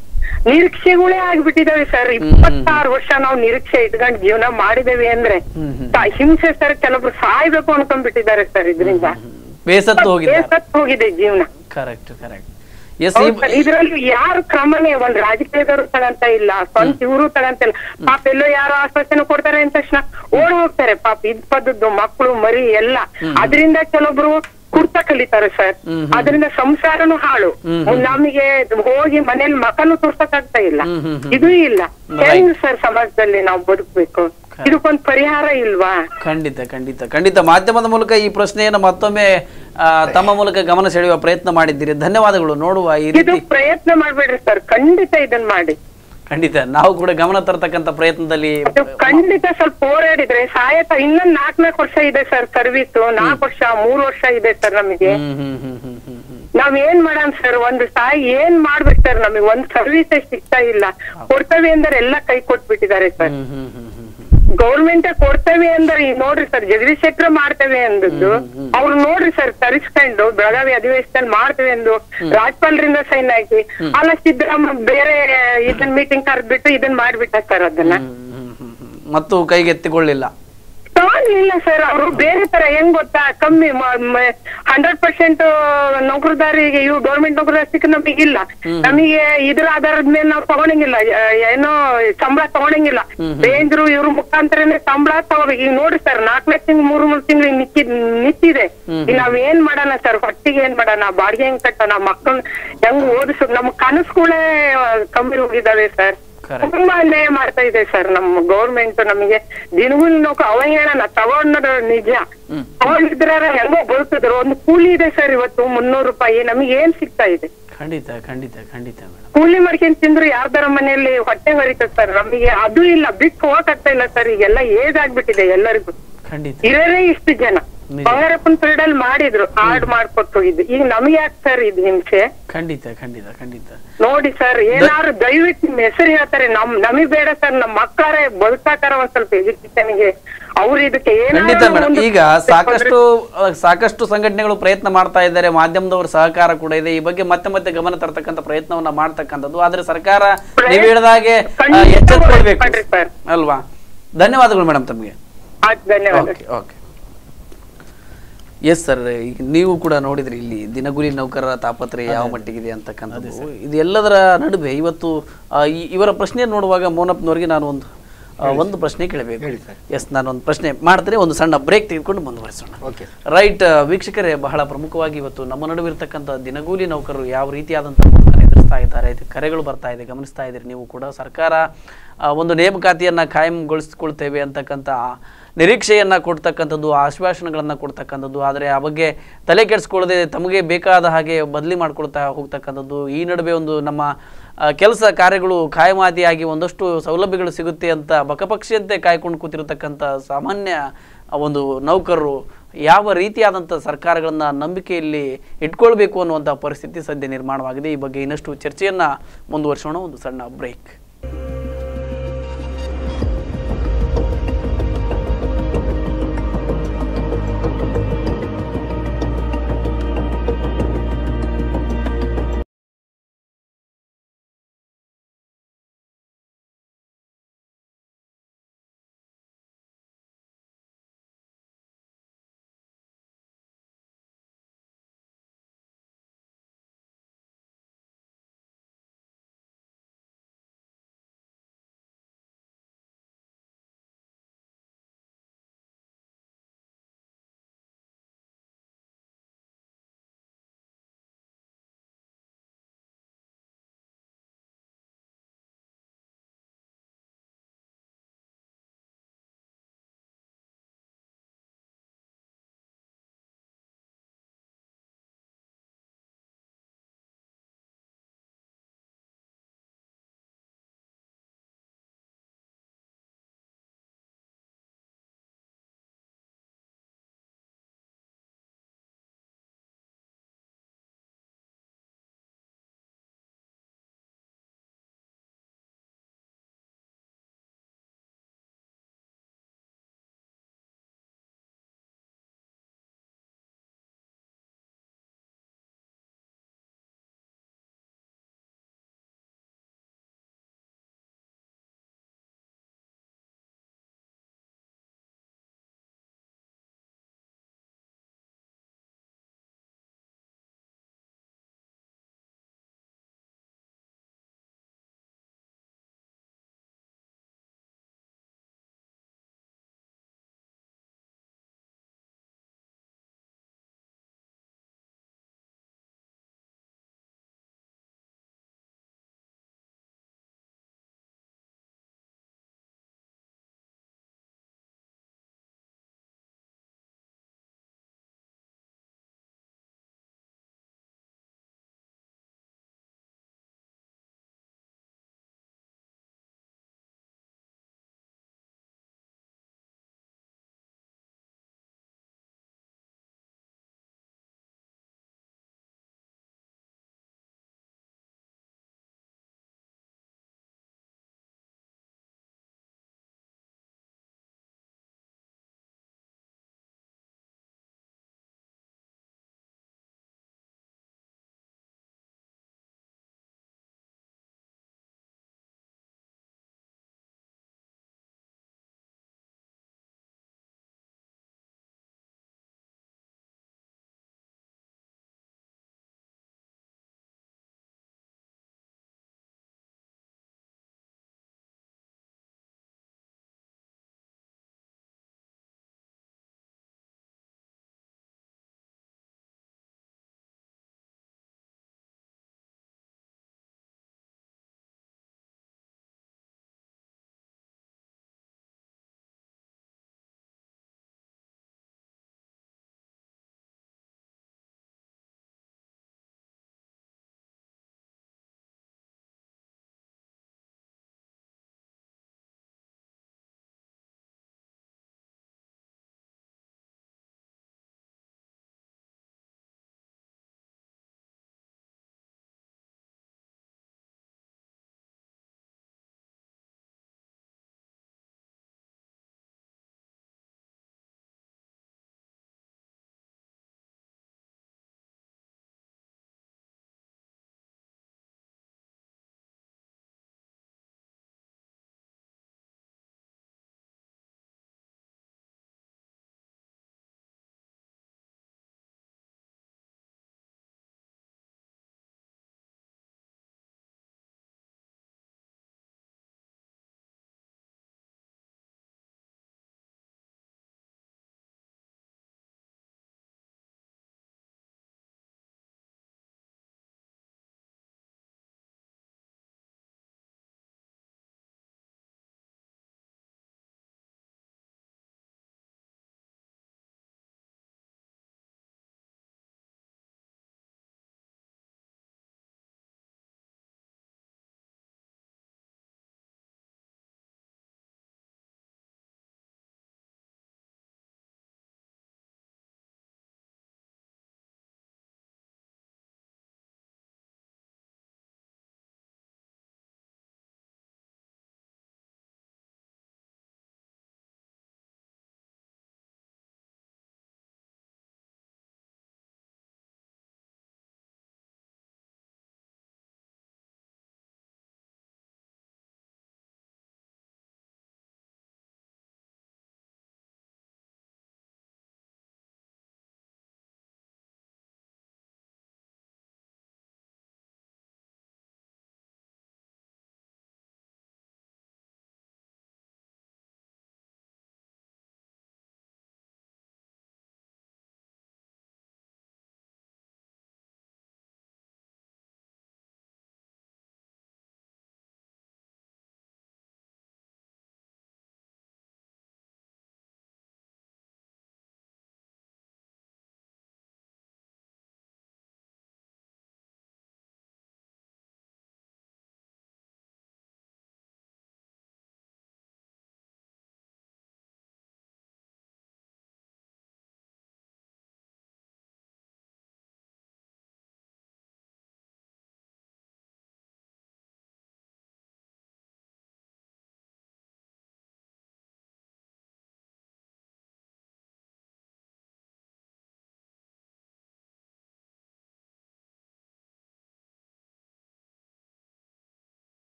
ನಿರೀಕ್ಷೆಗಳೇ ಆಗ್ಬಿಟ್ಟಿದಾವೆ ಸರ್ ಇಪ್ಪತ್ತಾರು ವರ್ಷ ನಾವು ನಿರೀಕ್ಷೆ ಇಟ್ಕೊಂಡು ಜೀವನ ಮಾಡಿದೇವೆ ಅಂದ್ರೆ ತ- ಹಿಂಸೆ ಸರ್ ಕೆಲವೊಬ್ರು ಸಾಯ್ಬೇಕು ಅನ್ಕೊಂಡ್ಬಿಟ್ಟಿದ್ದಾರೆ ಸರ್ ಇದರಿಂದ ಬೇಸತ್ತು ಹೋಗಿದ್ದಾರೆ ಬೇಸತ್ತು ಹೋಗಿದೆ ಜೀವನ ಕರೆಕ್ಟ್ ಕರೆಕ್ಟ್ ಎಸ್ ಹೌದ್ ಸರ್, ಇದ್ರಲ್ಲಿ ಯಾರು ಕ್ರಮನೇ ಒಂದ್ ರಾಜಕೀಯದವರು ತಗಂತ ಇಲ್ಲ ಸ್ವಂತ ಇವರು ತಗಂತ ಇಲ್ಲ ಪಾಪ ಎಲ್ಲೋ ಯಾರೋ ಆಶ್ವಾಸನೆ ಕೊಡ್ತಾರೆ ಅಂದ ತಕ್ಷಣ ಓಡ್ ಹೋಗ್ತಾರೆ ಪಾಪ ಇದ್ ಪದ್ದದ್ದು ಮಕ್ಕಳು ಮರಿ ಎಲ್ಲ ಅದರಿಂದ ಕೆಲವೊಬ್ರು ಕುರ್ತ ಕಲಿತಾರೆ ಸರ್ ಅದರಿಂದ ಸಂಸಾರನು ಹಾಳು ನಮಗೆ ಹೋಗಿ ಮನೇಲಿ ಮಕನು ತೋರ್ಸಕ್ ಆಗ್ತಾ ಇಲ್ಲ ಇದು ಇಲ್ಲ ಹೆಂಗ್ ಸರ್ ಸಮಾಜದಲ್ಲಿ ನಾವು ಬದುಕ್ಬೇಕು ಇದಕ್ಕೊಂದ್ ಪರಿಹಾರ ಇಲ್ವಾ ಖಂಡಿತ ಖಂಡಿತ ಖಂಡಿತ ಮಾಧ್ಯಮದ ಮೂಲಕ ಈ ಪ್ರಶ್ನೆಯನ್ನು ಮತ್ತೊಮ್ಮೆ ಆ, ತಮ್ಮ ಮೂಲಕ ಗಮನ ಸೆಳೆಯುವ ಪ್ರಯತ್ನ ಮಾಡಿದ್ದೀರಿ ಧನ್ಯವಾದಗಳು ನೋಡುವ ಈ ಇದು ರೀತಿ ಪ್ರಯತ್ನ ಮಾಡ್ಬೇಡ್ರಿ ಸರ್ ಖಂಡಿತ ಇದನ್ ಮಾಡಿ ಖಂಡಿತ ನಾವು ಕೂಡ ಗಮನ ತರತಕ್ಕಂತ ಪ್ರಯತ್ನದಲ್ಲಿ ಅದು ಖಂಡಿತ ಸ್ವಲ್ಪ ಹೋರಾಡಿದ್ರೆ ಸಾಯಕ ಇನ್ನೊಂದ್ ನಾಲ್ಕ್ ನಾಲ್ಕು ವರ್ಷ ಇದೆ ಸರ್ ಸರ್ವಿಸ್ ನಾಲ್ಕು ವರ್ಷ ಮೂರ್ ವರ್ಷ ಇದೆ ಸರ್ ನಮಗೆ ಹ್ಮ್ ಹ್ಮ್ ಹ್ಮ್ ಹ್ಮ್ ಹ್ಮ್ ಹ್ಮ್ ನಾವ್ ಏನ್ ಮಾಡೋಣ ಸರ್ ಒಂದು ತಾಯಿ ಏನ್ ಮಾಡ್ಬೇಕು ಸರ್ ನಮಗೆ ಒಂದ್ ಸರ್ವಿಸ್ ಸಿಗ್ತಾ ಇಲ್ಲ ಕೊಡ್ತೇವೆ ಅಂದ್ರೆ ಎಲ್ಲ ಕೈ ಕೊಟ್ಬಿಟ್ಟಿದ್ದಾರೆ ಸರ್ ಹ್ಮ್ ಹ್ಮ್ ಹ್ಮ್ ಹ್ಮ್ ಹ್ಮ್ ಗೌರ್ಮೆಂಟ್ ಕೊಡ್ತೇವೆ ಅಂದ್ರೆ ಈಗ ನೋಡ್ರಿ ಸರ್ ಜಗದೀಶ್ ಶೆಟ್ಟರ್ ಮಾಡ್ತೇವೆ ಅಂದದ್ದು ಅವ್ರು ನೋಡ್ರಿ ಸರ್ ತರಿಸ್ಕೊಂಡು ಬೆಳಗಾವಿ ಅಧಿವೇಶನದಲ್ಲಿ ಮಾಡ್ತೇವೆ ಎಂದು ರಾಜ್ಪಾಲರಿಂದ ಸೈನ್ ಹಾಕಿ ಅಲ್ಲ ಸಿದ್ದರಾಮ ಬೇರೆ ಇದನ್ ಮೀಟಿಂಗ್ ಕರೆದ್ಬಿಟ್ಟು ಇದನ್ ಮಾಡ್ಬಿಟ್ಟ ಸರ್ ಅದನ್ನ ಹ್ಮ್ ಹ್ಮ್ ಹ್ಮ್ ಹ್ಮ್. ಮತ್ತು ಕೈಗೆತ್ತಿಕೊಳ್ಳಿಲ್ಲ ತಗೊಂಡ್ಲಿಲ್ಲ ಸರ್ ಅವರು ಬೇರೆ ತರ ಹೆಂಗ್ ಗೊತ್ತಾ ಕಮ್ಮಿ ಹಂಡ್ರೆಡ್ ಪರ್ಸೆಂಟ್ ನೌಕರದಾರಿಗೆ ಇವು ಗೌರ್ಮೆಂಟ್ ನೌಕರದಾರ ಸಿಕ್ಕ ನಮಗಿಲ್ಲ ನಮಗೆ ಇದ್ರ ಆಧಾರದ ಮೇಲೆ ನಾವು ತಗೊಳಂಗಿಲ್ಲ ಆ, ಏನೋ ಸಂಬಳ ತಗೊಳಂಗಿಲ್ಲ ರೇಂಜ್ರು ಇವ್ರ ಮುಖಾಂತರನೇ ಸಂಬಳ ತಗೋಬೇಕು ಈಗ ನೋಡಿ ಸರ್ ನಾಲ್ಕನೇ ತಿಂಗಳು ಮೂರು ಮೂರು ತಿಂಗಳು ನಿಕ್ಕಿ ನಿಂತಿದೆ ಈಗ ನಾವ್ ಏನ್ ಮಾಡೋಣ ಸರ್ ಹೊಟ್ಟಿಗೆ ಏನ್ ಮಾಡೋಣ ಬಾಡಿಗೆ ಹೆಂಗ್ ಕಟ್ಟೋಣ ಮಕ್ಕಳನ್ನ ಹೆಂಗ್ ಓದಿಸೋದು ನಮ್ ಕನಸುಗಳೇ ಕಮ್ಮಿ ಹೋಗಿದಾವೆ ಸರ್ Correct. ತುಂಬಾ ಅನ್ಯಾಯ ಮಾಡ್ತಾ ಇದೆ ಸರ್ ನಮ್ಮ ಗೌರ್ಮೆಂಟ್ ನಮಗೆ ದಿನಗೂಲಿ ನೌಕ ಅವಹೇಳನ ತಗೊಂಡ್ರ ನಿಜ ತಗೊಂಡಿದ್ರ ಹೆಂಗೋ ಬದುಕಿದ್ರು ಒಂದು ಕೂಲಿ ಇದೆ ಸರ್ ಇವತ್ತು ಮುನ್ನೂರು ರೂಪಾಯಿ ನಮಗೆ ಏನ್ ಸಿಗ್ತಾ ಇದೆ ಖಂಡಿತ ಖಂಡಿತ ಖಂಡಿತ ಮೇಡಮ್ ಕೂಲಿ ಮಾಡ್ಕೊಂಡ್ ತಿಂದ್ರು ಯಾರ್ದಾರ ಮನೆಯಲ್ಲಿ ಹೊಟ್ಟೆ ಹೊರಿತದೆ ಸರ್ ನಮಗೆ ಅದು ಇಲ್ಲ ಬಿಟ್ಟು ಹೋಗಕ್ ಆಗ್ತಾ ಇಲ್ಲ ಸರ್ ಈಗೆಲ್ಲ ಏಜ್ ಆಗ್ಬಿಟ್ಟಿದೆ ಎಲ್ಲರಿಗೂ ಖಂಡಿತ ಇರೋದೇ ಇಷ್ಟು ಜನ ನಿಜ. ಬಂಗಾರಪ್ಪನ ಪೀರಿಯಡ್ ಅಲ್ಲಿ ಮಾಡಿದ್ರು ಹಾರ್ಡ್ ಮಾಡ್ಕೊಟ್ಟು ಹೋಗಿದ್ದು ಈಗ ನಮಗೆ ಯಾಕೆ ಸರ್ ಇದು ಹಿಂಸೆ ಖಂಡಿತ ಖಂಡಿತ ಖಂಡಿತ ನೋಡಿ ಸರ್ ಏನಾದ್ರು ದಯವಿಟ್ಟು ನಿಮ್ ಹೆಸರು ಹೇಳ್ತಾರೆ ನಮ್ ನಮಗ್ ಬೇಡ ಸರ್ ನಮ್ ಮಕ್ಕಳೇ ಬದುಕಾಕಾರ ಒಂದ್ ಸ್ವಲ್ಪ ಎಜುಕೇಶನ್ಗೆ ಅವ್ರು ಇದಕ್ಕೆ ಖಂಡಿತ ಏನಾದ್ರು ಮೇಡಮ್ ಒಂದು ಈಗ ಸಾಕಷ್ಟು ಅಹ್, ಸಾಕಷ್ಟು ಸಂಘಟನೆಗಳು ಪ್ರಯತ್ನ ಮಾಡ್ತಾ ಇದ್ದಾರೆ ಮಾಧ್ಯಮದವರ ಸಹಕಾರ ಕೂಡ ಇದೆ ಈ ಬಗ್ಗೆ ಮತ್ತೆ ಮತ್ತೆ ಗಮನ ತರ್ತಕ್ಕಂಥ ಪ್ರಯತ್ನವನ್ನ ಮಾಡ್ತಕ್ಕಂಥದ್ದು ಆದ್ರೆ ಸರ್ಕಾರ ನೀವು ಹೇಳಿದಾಗೆ ಅಹ್, ಖಂಡಿತ ಎಚ್ಚೆತ್ತುಕೊಳ್ಬೇಕು ಮಾಡ್ರಿ ಸರ್. ಅಲ್ವಾ ಧನ್ಯವಾದಗಳು ಮೇಡಮ್ ತಮಗೆ ಆಯ್ತು ಧನ್ಯವಾದ ಓಕೆ ಓಕೆ ಎಸ್ ಸರ್ ಈಗ ನೀವು ಕೂಡ ನೋಡಿದ್ರಿ ಇಲ್ಲಿ ದಿನಗೂಲಿ ನೌಕರರ ತಾಪತ್ರೆ ಯಾವ ಮಟ್ಟಿಗಿದೆ ಅಂತಕ್ಕಂಥದ್ದು ಇದು ಎಲ್ಲದರ ನಡುವೆ ಇವತ್ತು ಆ, ಈ- ಇವರ ಪ್ರಶ್ನೆ ನೋಡುವಾಗ ಮೋನಪ್ನವರಿಗೆ ನಾನು ಒಂದು ಆ, ಒಂದು ಪ್ರಶ್ನೆ ಕೇಳಬೇಕು ಹೇಳಿ ಸರ್. ಎಸ್ ನಾನು ಒಂದು ಪ್ರಶ್ನೆ ಮಾಡ್ತೇನೆ ಒಂದು ಸಣ್ಣ ಬ್ರೇಕ್ ತೆಗೆದುಕೊಂಡು ಮುಂದುವರಿಸೋಣ ಓಕೆ ರೈಟ್ ವೀಕ್ಷಕರೇ ಬಹಳ ಪ್ರಮುಖವಾಗಿ ಇವತ್ತು ನಮ್ಮ ನಡುವೆ ಇರ್ತಕ್ಕಂಥ ದಿನಗೂಲಿ ನೌಕರರು ಯಾವ ರೀತಿಯಾದಂಥ ಬದುಕನ್ನು ಎದುರಿಸ್ತಾ ಇದ್ದಾರೆ ಇದು ಕರೆಗಳು ಬರ್ತಾ ಇದೆ ಗಮನಿಸ್ತಾ ಇದ್ದೀರಿ ನೀವು ಕೂಡ ಸರ್ಕಾರ ಆ, ಒಂದು ನೇಮಕಾತಿಯನ್ನು ಕಾಯಂಗೊಳಿಸ್ಕೊಳ್ತೇವೆ ಅಂತಕ್ಕಂಥ ನಿರೀಕ್ಷೆಯನ್ನು ಕೊಡ್ತಕ್ಕಂಥದ್ದು ಆಶ್ವಾಸನೆಗಳನ್ನು ಕೊಡ್ತಕ್ಕಂಥದ್ದು ಆದರೆ ಆ ಬಗ್ಗೆ ತಲೆ ಕೆಡಿಸ್ಕೊಳ್ಳದೆ ತಮಗೆ ಬೇಕಾದ ಹಾಗೆ ಬದಲಿ ಮಾಡ್ಕೊಳ್ತಾ ಹೋಗ್ತಕ್ಕಂಥದ್ದು ಈ ನಡುವೆ ಒಂದು ನಮ್ಮ ಕೆಲಸ ಕಾರ್ಯಗಳು ಕಾಯಮಾತಿಯಾಗಿ ಒಂದಷ್ಟು ಸೌಲಭ್ಯಗಳು ಸಿಗುತ್ತೆ ಅಂತ ಬಕಪಕ್ಷಿಯಂತೆ ಕಾಯ್ಕೊಂಡು ಕೂತಿರತಕ್ಕಂಥ ಸಾಮಾನ್ಯ ಆ ಒಂದು ನೌಕರರು ಯಾವ ರೀತಿಯಾದಂಥ ಸರ್ಕಾರಗಳನ್ನು ನಂಬಿಕೆಯಲ್ಲಿ ಇಟ್ಕೊಳ್ಬೇಕು ಅನ್ನುವಂಥ ಪರಿಸ್ಥಿತಿ ಸದ್ಯ ನಿರ್ಮಾಣವಾಗಿದೆ ಈ ಬಗ್ಗೆ ಇನ್ನಷ್ಟು ಚರ್ಚೆಯನ್ನು ಮುಂದುವರಿಸೋಣ ಒಂದು ಸಣ್ಣ ಬ್ರೇಕ್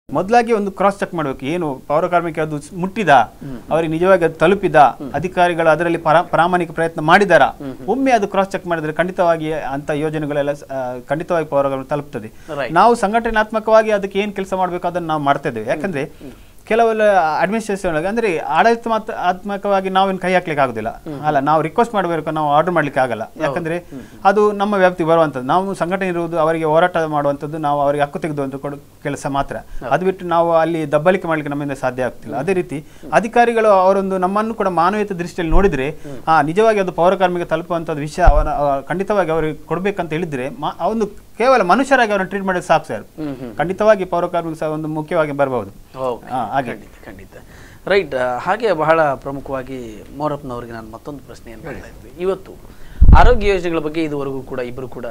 ಮೊದಲಾಗಿ ಒಂದು ಕ್ರಾಸ್ ಚೆಕ್ ಮಾಡಬೇಕು ಏನು ಪೌರ ಕಾರ್ಮಿಕ ಅದು ಸ್- ಮುಟ್ಟಿದ ಅವರಿಗೆ ನಿಜವಾಗಿ ಅದು ತಲುಪಿದ ಅಧಿಕಾರಿಗಳು ಅದರಲ್ಲಿ ಪರಾ- ಪ್ರಾಮಾಣಿಕ ಪ್ರಯತ್ನ ಮಾಡಿದಾರ ಒಮ್ಮೆ ಅದು ಕ್ರಾಸ್ ಚೆಕ್ ಮಾಡಿದ್ರೆ ಖಂಡಿತವಾಗಿ ಅಂತ ಯೋಜನೆಗಳೆಲ್ಲ ಸ- ಆ, ಖಂಡಿತವಾಗಿ ಪೌರ ಕಾರ್ಮಿಕ ತಲುಪ್ತದೆ Right. ನಾವು ಸಂಘಟನಾತ್ಮಕವಾಗಿ ಅದಕ್ಕೆ ಏನು ಕೆಲಸ ಮಾಡಬೇಕು ಅದನ್ನು ನಾವು ಮಾಡ್ತಾ ಇದ್ದೇವೆ ಯಾಕಂದ್ರೆ ಕೆಲವೆಲ್ಲ ಅಡ್ಮಿನಿಸ್ಟ್ರೇಷನ್ ಒಳಗೆ ಅಂದ್ರೆ ಆಡಳಿತಾತ್ಮಕವಾಗಿ ನಾವೇನು ಕೈ ಹಾಕ್ಲಿಕ್ಕೆ ಆಗುದಿಲ್ಲ ಅಲ್ಲ ನಾವು ರಿಕ್ವೆಸ್ಟ್ ಮಾಡಬೇಕು ನಾವು ಆರ್ಡರ್ ಮಾಡ್ಲಿಕ್ಕೆ ಆಗಲ್ಲ ಯಾಕಂದ್ರೆ ಅದು ನಮ್ಮ ವ್ಯಾಪ್ತಿಗೆ ಬರುವಂಥದ್ದು ನಾವು ಸಂಘಟನೆ ಇರುವುದು ಅವರಿಗೆ ಹೋರಾಟ ಮಾಡುವಂಥದ್ದು ನಾವು ಅವರಿಗೆ ಹಕ್ಕು ತೆಗೆದುವಂತ ಕೊಡು ಕೆಲಸ ಮಾತ್ರ ಅದು ಬಿಟ್ಟು ನಾವು ಅಲ್ಲಿ ದಬ್ಬಲಿಕೆ ಮಾಡ್ಲಿಕ್ಕೆ ನಮ್ಮಿಂದ ಸಾಧ್ಯ ಆಗ್ತಿಲ್ಲ ಅದೇ ರೀತಿ ಅಧಿಕಾರಿಗಳು ಅವರೊಂದು ನಮ್ಮನ್ನು ಕೂಡ ಮಾನವೀಯತೆ ದೃಷ್ಟಿಯಲ್ಲಿ ನೋಡಿದ್ರೆ ಆ ನಿಜವಾಗಿ ಅದು ಪೌರ ಕಾರ್ಮಿಕ ತಲುಪುವಂಥದ್ದು ವಿಷಯ ಅವರ ಅವ- ಖಂಡಿತವಾಗಿ ಅವರಿಗೆ ಕೊಡ್ಬೇಕಂತ ಹೇಳಿದ್ರೆ ಮಾ- ಆ ಒಂದು ಕೇವಲ ಮನುಷ್ಯರಾಗಿ ಅವರನ್ನು ಟ್ರೀಟ್ ಮಾಡಿದ್ರೆ ಸಾಕು ಸರ್ ಖಂಡಿತವಾಗಿ ಪೌರ ಕಾರ್ಮಿಕ ಸಹ ಒಂದು ಮುಖ್ಯವಾಗಿ ಬರಬಹುದು ಓಕೆ ಹಾ, ಹಾಗೆ. ಖಂಡಿತ ಖಂಡಿತ ರೈಟ್ ಹಾಗೆ ಬಹಳ ಪ್ರಮುಖವಾಗಿ ಮೋರಪ್ಪನವರಿಗೆ ನಾನು ಮತ್ತೊಂದು ಪ್ರಶ್ನೆಯನ್ನು ಮಾಡ್ತಾ ಇದ್ವಿ ಇವತ್ತು ಆರೋಗ್ಯ ಯೋಜನೆಗಳ ಬಗ್ಗೆ ಇದುವರೆಗೂ ಕೂಡ ಇಬ್ಬರು ಕೂಡ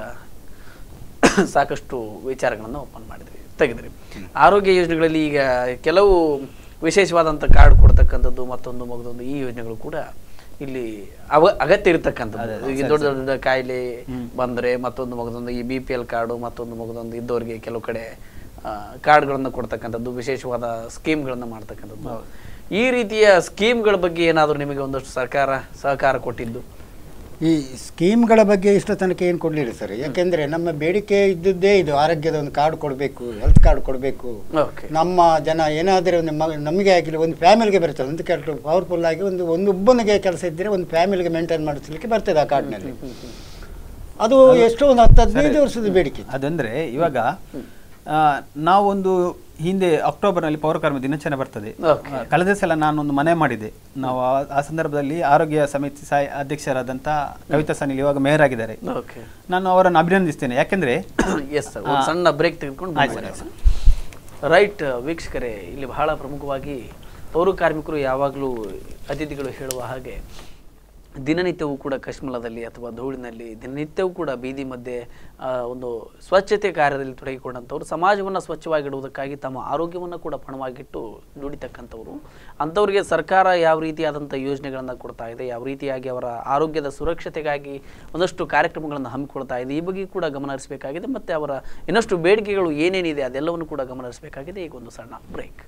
ಸಾಕಷ್ಟು ವಿಚಾರಗಳನ್ನು ಓಪನ್ ಮಾಡಿದ್ರಿ ತೆಗೆದ್ರಿ ಆರೋಗ್ಯ ಯೋಜನೆಗಳಲ್ಲಿ ಈಗ ಕೆಲವು ವಿಶೇಷವಾದಂಥ ಕಾರ್ಡ್ ಕೊಡ್ತಕ್ಕಂಥದ್ದು ಮತ್ತೊಂದು ಮಗದೊಂದು ಈ ಯೋಜನೆಗಳು ಕೂಡ ಇಲ್ಲಿ ಅವ ಅಗತ್ಯ ಇರತಕ್ಕಂಥದ್ದು ಈಗ ದೊಡ್ಡ ದೊಡ್ಡ ಕಾಯಿಲೆ ಬಂದರೆ ಮತ್ತೊಂದು ಮಗದೊಂದು ಈ ಬಿ ಪಿ ಎಲ್ ಕಾರ್ಡು ಮತ್ತೊಂದು ಮಗದೊಂದು ಇದ್ದವರಿಗೆ ಕೆಲವು ಕಡೆ ಆ, ಕಾರ್ಡ್ಗಳನ್ನು ಕೊಡ್ತಕ್ಕಂಥದ್ದು ವಿಶೇಷವಾದ ಸ್ಕೀಮ್ಗಳನ್ನು ಮಾಡ್ತಕ್ಕಂಥದ್ದು ಈ ರೀತಿಯ ಸ್ಕೀಮ್ಗಳ ಬಗ್ಗೆ ಏನಾದರೂ ನಿಮಗೆ ಒಂದಷ್ಟು ಸರ್ಕಾರ ಸಹಕಾರ ಕೊಟ್ಟಿದ್ದು ಈ ಸ್ಕೀಮ್ಗಳ ಬಗ್ಗೆ ಇಷ್ಟು ತನಕ ಏನು ಕೊಡಲಿಲ್ಲ ಸರ್ ಯಾಕೆಂದರೆ ನಮ್ಮ ಬೇಡಿಕೆ ಇದ್ದದ್ದೇ ಇದು ಆರೋಗ್ಯದ ಒಂದು ಕಾರ್ಡ್ ಕೊಡಬೇಕು ಹೆಲ್ತ್ ಕಾರ್ಡ್ ಕೊಡಬೇಕು ಓಕೆ ನಮ್ಮ ಜನ ಏನಾದರೂ ಒಂದು ಮ ನಮಗೆ ಆಗಿಲ್ಲ ಒಂದು ಫ್ಯಾಮಿಲಿಗೆ ಬರ್ತದೆ ಒಂದು ಕೆಲಸ ಪವರ್ಫುಲ್ ಆಗಿ ಒಂದು ಒಂದು ಒಬ್ಬನಿಗೆ ಕೆಲಸ ಇದ್ದರೆ ಒಂದು ಫ್ಯಾಮಿಲಿಗೆ ಮೇಂಟೈನ್ ಮಾಡಿಸ್ಲಿಕ್ಕೆ ಬರ್ತದೆ ಆ ಕಾರ್ಡ್ನಲ್ಲಿ ಅದು ಎಷ್ಟೋ ಒಂದು ಹತ್ತು ಹದಿನೈದು ವರ್ಷದ ಬೇಡಿಕೆ ಅದಂದ್ರೆ ಇವಾಗ ಆ, ನಾವೊಂದು ಹಿಂದೆ ಅಕ್ಟೋಬರ್ನಲ್ಲಿ ಪೌರ ಕಾರ್ಮಿಕ ದಿನಾಚರಣೆ ಬರ್ತದೆ Okay. ಆ, ಕಳೆದ ಸಲ ನಾನೊಂದು ಮನೆ ಮಾಡಿದೆ ನಾವು ಆ- ಆ ಸಂದರ್ಭದಲ್ಲಿ ಆರೋಗ್ಯ ಸಮಿತಿ ಸಹಾಯ ಅಧ್ಯಕ್ಷರಾದಂಥ ಕವಿತಾ ಸನಿಲ್ ಇವಾಗ ಮೇಯರ್ ಆಗಿದ್ದಾರೆ ಓಕೆ ನಾನು ಅವರನ್ನು ಅಭಿನಂದಿಸ್ತೇನೆ ಯಾಕೆಂದ್ರೆ ಎಸ್ ಸರ್ ಒಂದು ಸಣ್ಣ ಬ್ರೇಕ್ ತೆಗೆದುಕೊಂಡು ಆಯ್ತು ರೈಟ್ ವೀಕ್ಷಕರೇ ಇಲ್ಲಿ ಬಹಳ ಪ್ರಮುಖವಾಗಿ ಪೌರ ಕಾರ್ಮಿಕರು ಯಾವಾಗಲೂ ಅತಿಥಿಗಳು ಹೇಳುವ ಹಾಗೆ ದಿನನಿತ್ಯವೂ ಕೂಡ ಕಶ್ಮಲದಲ್ಲಿ ಅಥವಾ ಧೂಳಿನಲ್ಲಿ ದಿನನಿತ್ಯವೂ ಕೂಡ ಬೀದಿ ಮಧ್ಯೆ ಆ, ಒಂದು ಸ್ವಚ್ಛತೆ ಕಾರ್ಯದಲ್ಲಿ ತೊಡಗಿಕೊಂಡಂಥವ್ರು ಸಮಾಜವನ್ನು ಸ್ವಚ್ಛವಾಗಿಡುವುದಕ್ಕಾಗಿ ತಮ್ಮ ಆರೋಗ್ಯವನ್ನು ಕೂಡ ಪಣವಾಗಿಟ್ಟು ದುಡಿತಕ್ಕಂಥವ್ರು ಅಂಥವ್ರಿಗೆ ಸರ್ಕಾರ ಯಾವ ರೀತಿಯಾದಂಥ ಯೋಜನೆಗಳನ್ನು ಕೊಡ್ತಾ ಇದೆ ಯಾವ ರೀತಿಯಾಗಿ ಅವರ ಆರೋಗ್ಯದ ಸುರಕ್ಷತೆಗಾಗಿ ಒಂದಷ್ಟು ಕಾರ್ಯಕ್ರಮಗಳನ್ನು ಹಮ್ಮಿಕೊಳ್ತಾ ಇದೆ ಈ ಬಗ್ಗೆ ಕೂಡ ಗಮನ ಹರಿಸಬೇಕಾಗಿದೆ ಮತ್ತು ಅವರ ಇನ್ನಷ್ಟು ಬೇಡಿಕೆಗಳು ಏನೇನಿದೆ ಅದೆಲ್ಲವನ್ನು ಕೂಡ ಗಮನ ಹರಿಸಬೇಕಾಗಿದೆ ಈಗ ಒಂದು ಸಣ್ಣ ಬ್ರೇಕ್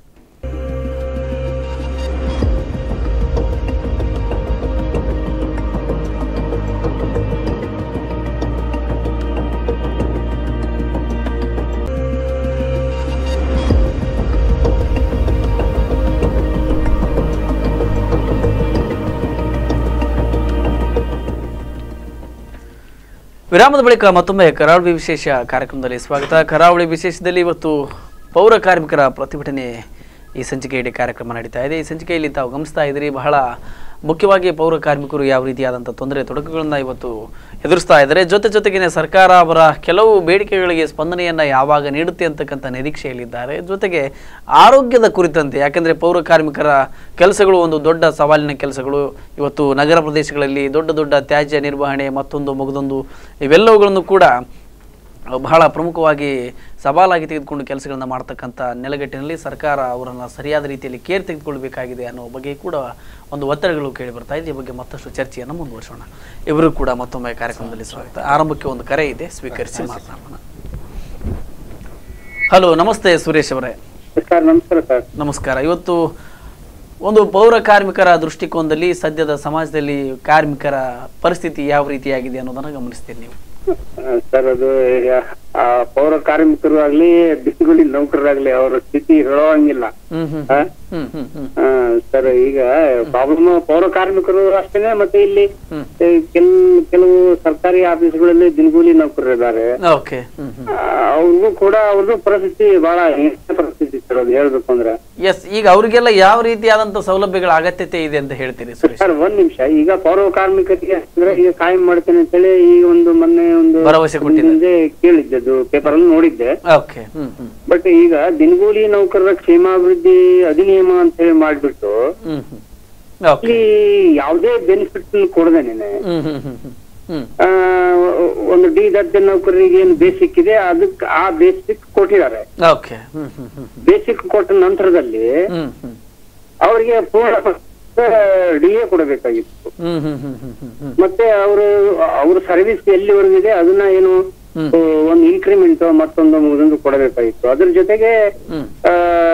ವಿರಾಮದ ಬಳಿಕ ಮತ್ತೊಮ್ಮೆ ಕರಾವಳಿ ವಿಶೇಷ ಕಾರ್ಯಕ್ರಮದಲ್ಲಿ ಸ್ವಾಗತ ಕರಾವಳಿ ವಿಶೇಷದಲ್ಲಿ ಇವತ್ತು ಪೌರ ಕಾರ್ಮಿಕರ ಪ್ರತಿಭಟನೆ ಈ ಸಂಚಿಕೆಯಡಿ ಕಾರ್ಯಕ್ರಮ ನಡೀತಾ ಇದೆ ಈ ಸಂಚಿಕೆಯಲ್ಲಿ ತಾವು ಗಮನಿಸ್ತಾ ಇದ್ದೀರಿ ಬಹಳ ಮುಖ್ಯವಾಗಿ ಪೌರ ಕಾರ್ಮಿಕರು ಯಾವ ರೀತಿಯಾದಂಥ ತೊಂದರೆ ತೊಡಕುಗಳನ್ನು ಇವತ್ತು ಎದುರಿಸ್ತಾ ಇದ್ದಾರೆ ಜೊತೆ ಜೊತೆಗೇನೆ ಸರ್ಕಾರ ಅವರ ಕೆಲವು ಬೇಡಿಕೆಗಳಿಗೆ ಸ್ಪಂದನೆಯನ್ನು ಯಾವಾಗ ನೀಡುತ್ತೆ ಅಂತಕ್ಕಂಥ ನಿರೀಕ್ಷೆಯಲ್ಲಿದ್ದಾರೆ ಜೊತೆಗೆ ಆರೋಗ್ಯದ ಕುರಿತಂತೆ ಯಾಕೆಂದರೆ ಪೌರ ಕಾರ್ಮಿಕರ ಕೆಲಸಗಳು ಒಂದು ದೊಡ್ಡ ಸವಾಲಿನ ಕೆಲಸಗಳು ಇವತ್ತು ನಗರ ಪ್ರದೇಶಗಳಲ್ಲಿ ದೊಡ್ಡ ದೊಡ್ಡ ತ್ಯಾಜ್ಯ ನಿರ್ವಹಣೆ ಮತ್ತೊಂದು ಮಗದೊಂದು ಇವೆಲ್ಲವುಗಳನ್ನು ಕೂಡ ಬಹಳ ಪ್ರಮುಖವಾಗಿ ಸವಾಲಾಗಿ ತೆಗೆದುಕೊಂಡು ಕೆಲಸಗಳನ್ನು ಮಾಡ್ತಕ್ಕಂಥ ನೆಲಗಟ್ಟಿನಲ್ಲಿ ಸರ್ಕಾರ ಅವರನ್ನು ಸರಿಯಾದ ರೀತಿಯಲ್ಲಿ ಕೇರ್ ತೆಗೆದುಕೊಳ್ಬೇಕಾಗಿದೆ ಅನ್ನೋ ಬಗ್ಗೆ ಕೂಡ ಒಂದು ಒತ್ತಡಗಳು ಕೇಳಿ ಬರ್ತಾ ಇದೆ ಈ ಬಗ್ಗೆ ಮತ್ತಷ್ಟು ಚರ್ಚೆಯನ್ನು ಮುಂದುವರಿಸೋಣ ಇವರು ಕೂಡ ಮತ್ತೊಮ್ಮೆ ಕಾರ್ಯಕ್ರಮದಲ್ಲಿ ಸ್ವಾಗತ ಆರಂಭಕ್ಕೆ ಒಂದು ಕರೆ ಇದೆ ಸ್ವೀಕರಿಸಿ ಮಾತನಾಡೋಣ ಹಲೋ ನಮಸ್ತೆ ಸುರೇಶ್ ಅವರೇ ಸರ್ ನಮಸ್ಕಾರ ಸರ್ ನಮಸ್ಕಾರ ಇವತ್ತು ಒಂದು ಪೌರ ಕಾರ್ಮಿಕರ ದೃಷ್ಟಿಕೋನದಲ್ಲಿ ಸದ್ಯದ ಸಮಾಜದಲ್ಲಿ ಕಾರ್ಮಿಕರ ಪರಿಸ್ಥಿತಿ ಯಾವ ರೀತಿಯಾಗಿದೆ ಅನ್ನೋದನ್ನು ಗಮನಿಸ್ತೀರಿ ನೀವು ಸರ್ ಅದು ಈಗ ಆ ಪೌರ ಕಾರ್ಮಿಕರು ಆಗ್ಲಿ ಬಿಸಿಗುಳಿ ನೌಕರರಾಗ್ಲಿ ಅವರ ಸ್ಥಿತಿ ಹೇಳೋಂಗಿಲ್ಲ ಹ್ಮ್ ಹ್ಮ್ ಆ? ಹ್ಮ್ ಹ್ಮ್ ಹ್ಮ್ ಆ, ಸರ್ ಈಗ ಪ್ರಾಬ್ಲಮ್ ಪೌರ ಕಾರ್ಮಿಕರು ಅಷ್ಟೇನೆ ಮತ್ತೆ ಇಲ್ಲಿ ಹ್ಮ್. ಏ, ಕೆಲ್ ಕೆಲವು ಸರ್ಕಾರಿ ಆಫೀಸ್ಗಳಲ್ಲಿ ದಿನಗೂಲಿ ನೌಕರರು ಇದ್ದಾರೆ ಓಕೆ ಹ್ಮ್ ಹ್ಮ್ ಅವ್ರಿಗೂ ಕೂಡ ಅವ್ರದ್ದು ಪರಿಸ್ಥಿತಿ ಬಹಳ ಹೀನ ಪರಿಸ್ಥಿತಿ ಸರ್ ಅದು ಹೇಳ್ಬೇಕು ಅಂದ್ರೆ ಎಸ್ ಈಗ ಅವರಿಗೆಲ್ಲ ಯಾವ ರೀತಿಯಾದಂತ ಸೌಲಭ್ಯಗಳ ಅಗತ್ಯತೆ ಇದೆ ಅಂತ ಹೇಳ್ತೀರಿ ಸುರೇಶ್ ಸರ್ ಒಂದ್ ನಿಮಿಷ ಈಗ ಪೌರ ಕಾರ್ಮಿಕರಿಗೆ ಅಂದ್ರೆ ಈಗ ಕಾಯಂ ಮಾಡ್ತೇನೆ ಅಂತೇಳಿ ಈಗ ಒಂದು ಮೊನ್ನೆ ಒಂದು ಭರವಸೆ ಕೊಟ್ಟಿದ್ದಾರೆ. ಹಿಂದೆ ಕೇಳಿದ್ದದು ಪೇಪರ್ ಅಲ್ಲಿ ನೋಡಿದ್ದೆ ಓಕೆ ಹ್ಮ್ ಹ್ಮ್ ಬಟ್ ಈಗ ದಿನಗೂಲಿ ನೌಕರರ ಕ್ಷೇಮಾಭಿವೃದ್ಧಿ ಅಧಿನಿಯಮ ಅಂತ ಹೇಳಿ ಮಾಡ್ಬಿಟ್ಟು ಹ್ಮ್ ಹ್ಮ್ ಓಕೆ ಇಲ್ಲಿ ಯಾವುದೇ ಬೆನಿಫಿಟ್ ಕೊಡದೇನೆ ಹ್ಮ್ ಹ್ಮ್ ಹ್ಮ್ ಹ್ಮ್ ಹ್ಮ್ ಆ, ಒಂದು ಡಿ ದರ್ಜೆ ನೌಕರರಿಗೆ ಏನು ಬೇಸಿಕ್ ಇದೆ ಅದಕ್ಕೆ ಆ ಬೇಸಿಕ್ ಕೊಟ್ಟಿದ್ದಾರೆ ಓಕೆ ಹ್ಮ್ ಹ್ಮ್ ಹ್ಮ್ ಬೇಸಿಕ್ ಕೊಟ್ಟ ನಂತರದಲ್ಲಿ ಹ್ಮ್ ಹ್ಮ್ ಅವರಿಗೆ ಪೂರ್ಣ ಡಿ ಎ ಕೊಡಬೇಕಾಗಿತ್ತು ಹ್ಮ್ ಹ್ಮ್ ಹ್ಮ್ ಹ್ಮ್ ಹ್ಮ್ ಹ್ಮ್ ಮತ್ತೆ ಅವರು ಅವ್ರ ಸರ್ವಿಸ್ ಎಲ್ಲಿವರೆಗಿದೆ ಅದನ್ನ ಏನು ಹ್ಮ್. ಆ, ಒಂದು ಇನ್ಕ್ರಿಮೆಂಟ್ ಮತ್ತೊಂದು ಮುಗಿದೊಂದು ಕೊಡಬೇಕಾಗಿತ್ತು ಅದ್ರ ಜೊತೆಗೆ ಹ್ಮ್ ಆ,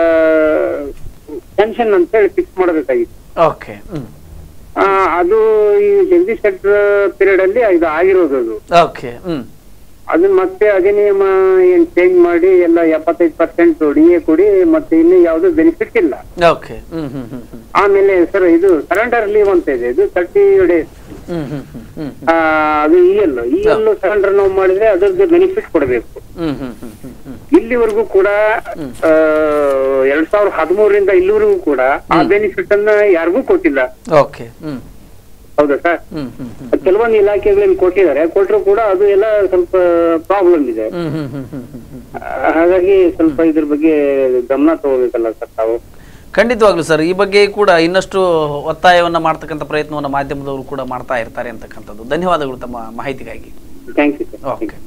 ಪೆನ್ಷನ್ ಅಂತ ಹೇಳಿ ಫಿಕ್ಸ್ ಮಾಡಬೇಕಾಗಿತ್ತು ಓಕೆ ಹ್ಮ್ ಆ, ಅದು ಈ ಜಗದೀಶ್ ಶೆಟ್ಟರ್ ಪೀರಿಯಡ್ ಅಲ್ಲಿ ಇದು ಆಗಿರೋದು ಅದು ಓಕೆ ಹ್ಮ್ ಅದನ್ನ ಮತ್ತೆ ಅಧಿನಿಯಮ ಏನ್ ಚೇಂಜ್ ಮಾಡಿ ಎಲ್ಲ ಎಪ್ಪತ್ತೈದು ಪರ್ಸೆಂಟ್ ಡಿ ಎ ಕೊಡಿ ಮತ್ತೆ ಇನ್ನು ಯಾವ್ದು ಬೆನಿಫಿಟ್ ಇಲ್ಲ ಓಕೆ ಹ್ಮ್ ಹ್ಮ್ ಹ್ಮ್ ಹ್ಮ್ ಆಮೇಲೆ ಸರ್ ಇದು ಸರೆಂಡರ್ ಲೀವ್ ಅಂತ ಇದೆ ಇದು ತರ್ಟಿ ಡೇಸ್ ಹ್ಮ್ ಹ್ಮ್ ಹ್ಮ್ ಹ್ಮ್ ಅದು E L E L surrender ನಾವು ಮಾಡಿದ್ರೆ ಅದ್ರದ್ದು ಬೆನಿಫಿಟ್ ಕೊಡಬೇಕು ಹ್ಮ್ ಹ್ಮ್ ಹ್ಮ್ ಹ್ಮ್ ಹ್ಮ್ ಇಲ್ಲಿವರೆಗೂ ಕೂಡ ಆ, ಎರಡ್ ಸಾವಿರದ ಹದಿಮೂರರಿಂದ ಇಲ್ಲಿವರೆಗೂ ಕೂಡ ಆ ಬೆನಿಫಿಟ್ ಅನ್ನ ಯಾರಿಗೂ ಕೊಟ್ಟಿಲ್ಲ ಓಕೆ ಹ್ಮ್ ಹೌದಾ ಸರ್ ಹ್ಮ್ ಹ್ಮ್ ಹ್ಮ್ ಕೆಲವೊಂದು ಇಲಾಖೆಗಳಲ್ಲಿ ಕೊಟ್ಟಿದ್ದಾರೆ ಕೊಟ್ಟರು ಕೂಡ ಅದು ಎಲ್ಲ ಸ್ವಲ್ಪ ಪ್ರಾಬ್ಲಮ್ ಇದೆ ಹ್ಮ್ ಹ್ಮ್ ಹ್ಮ್ ಹ್ಮ್ ಹ್ಮ್ ಹ್ಮ್ ಆ, ಹಾಗಾಗಿ ಸ್ವಲ್ಪ ಇದ್ರ ಬಗ್ಗೆ ಗಮನ ತಗೋಬೇಕಲ್ಲ ಸರ್ ತಾವು ಖಂಡಿತವಾಗ್ಲೂ ಸರ್ ಈ ಬಗ್ಗೆ ಕೂಡ ಇನ್ನಷ್ಟು ಒತ್ತಾಯವನ್ನ ಮಾಡ್ತಕ್ಕಂಥ ಪ್ರಯತ್ನವನ್ನ ಮಾಧ್ಯಮದವರು ಕೂಡ ಮಾಡ್ತಾ ಇರ್ತಾರೆ ಅಂತಕ್ಕಂಥದ್ದು ಧನ್ಯವಾದಗಳು ತಮ್ಮ ಮಾಹಿತಿಗಾಗಿ thank you sir okay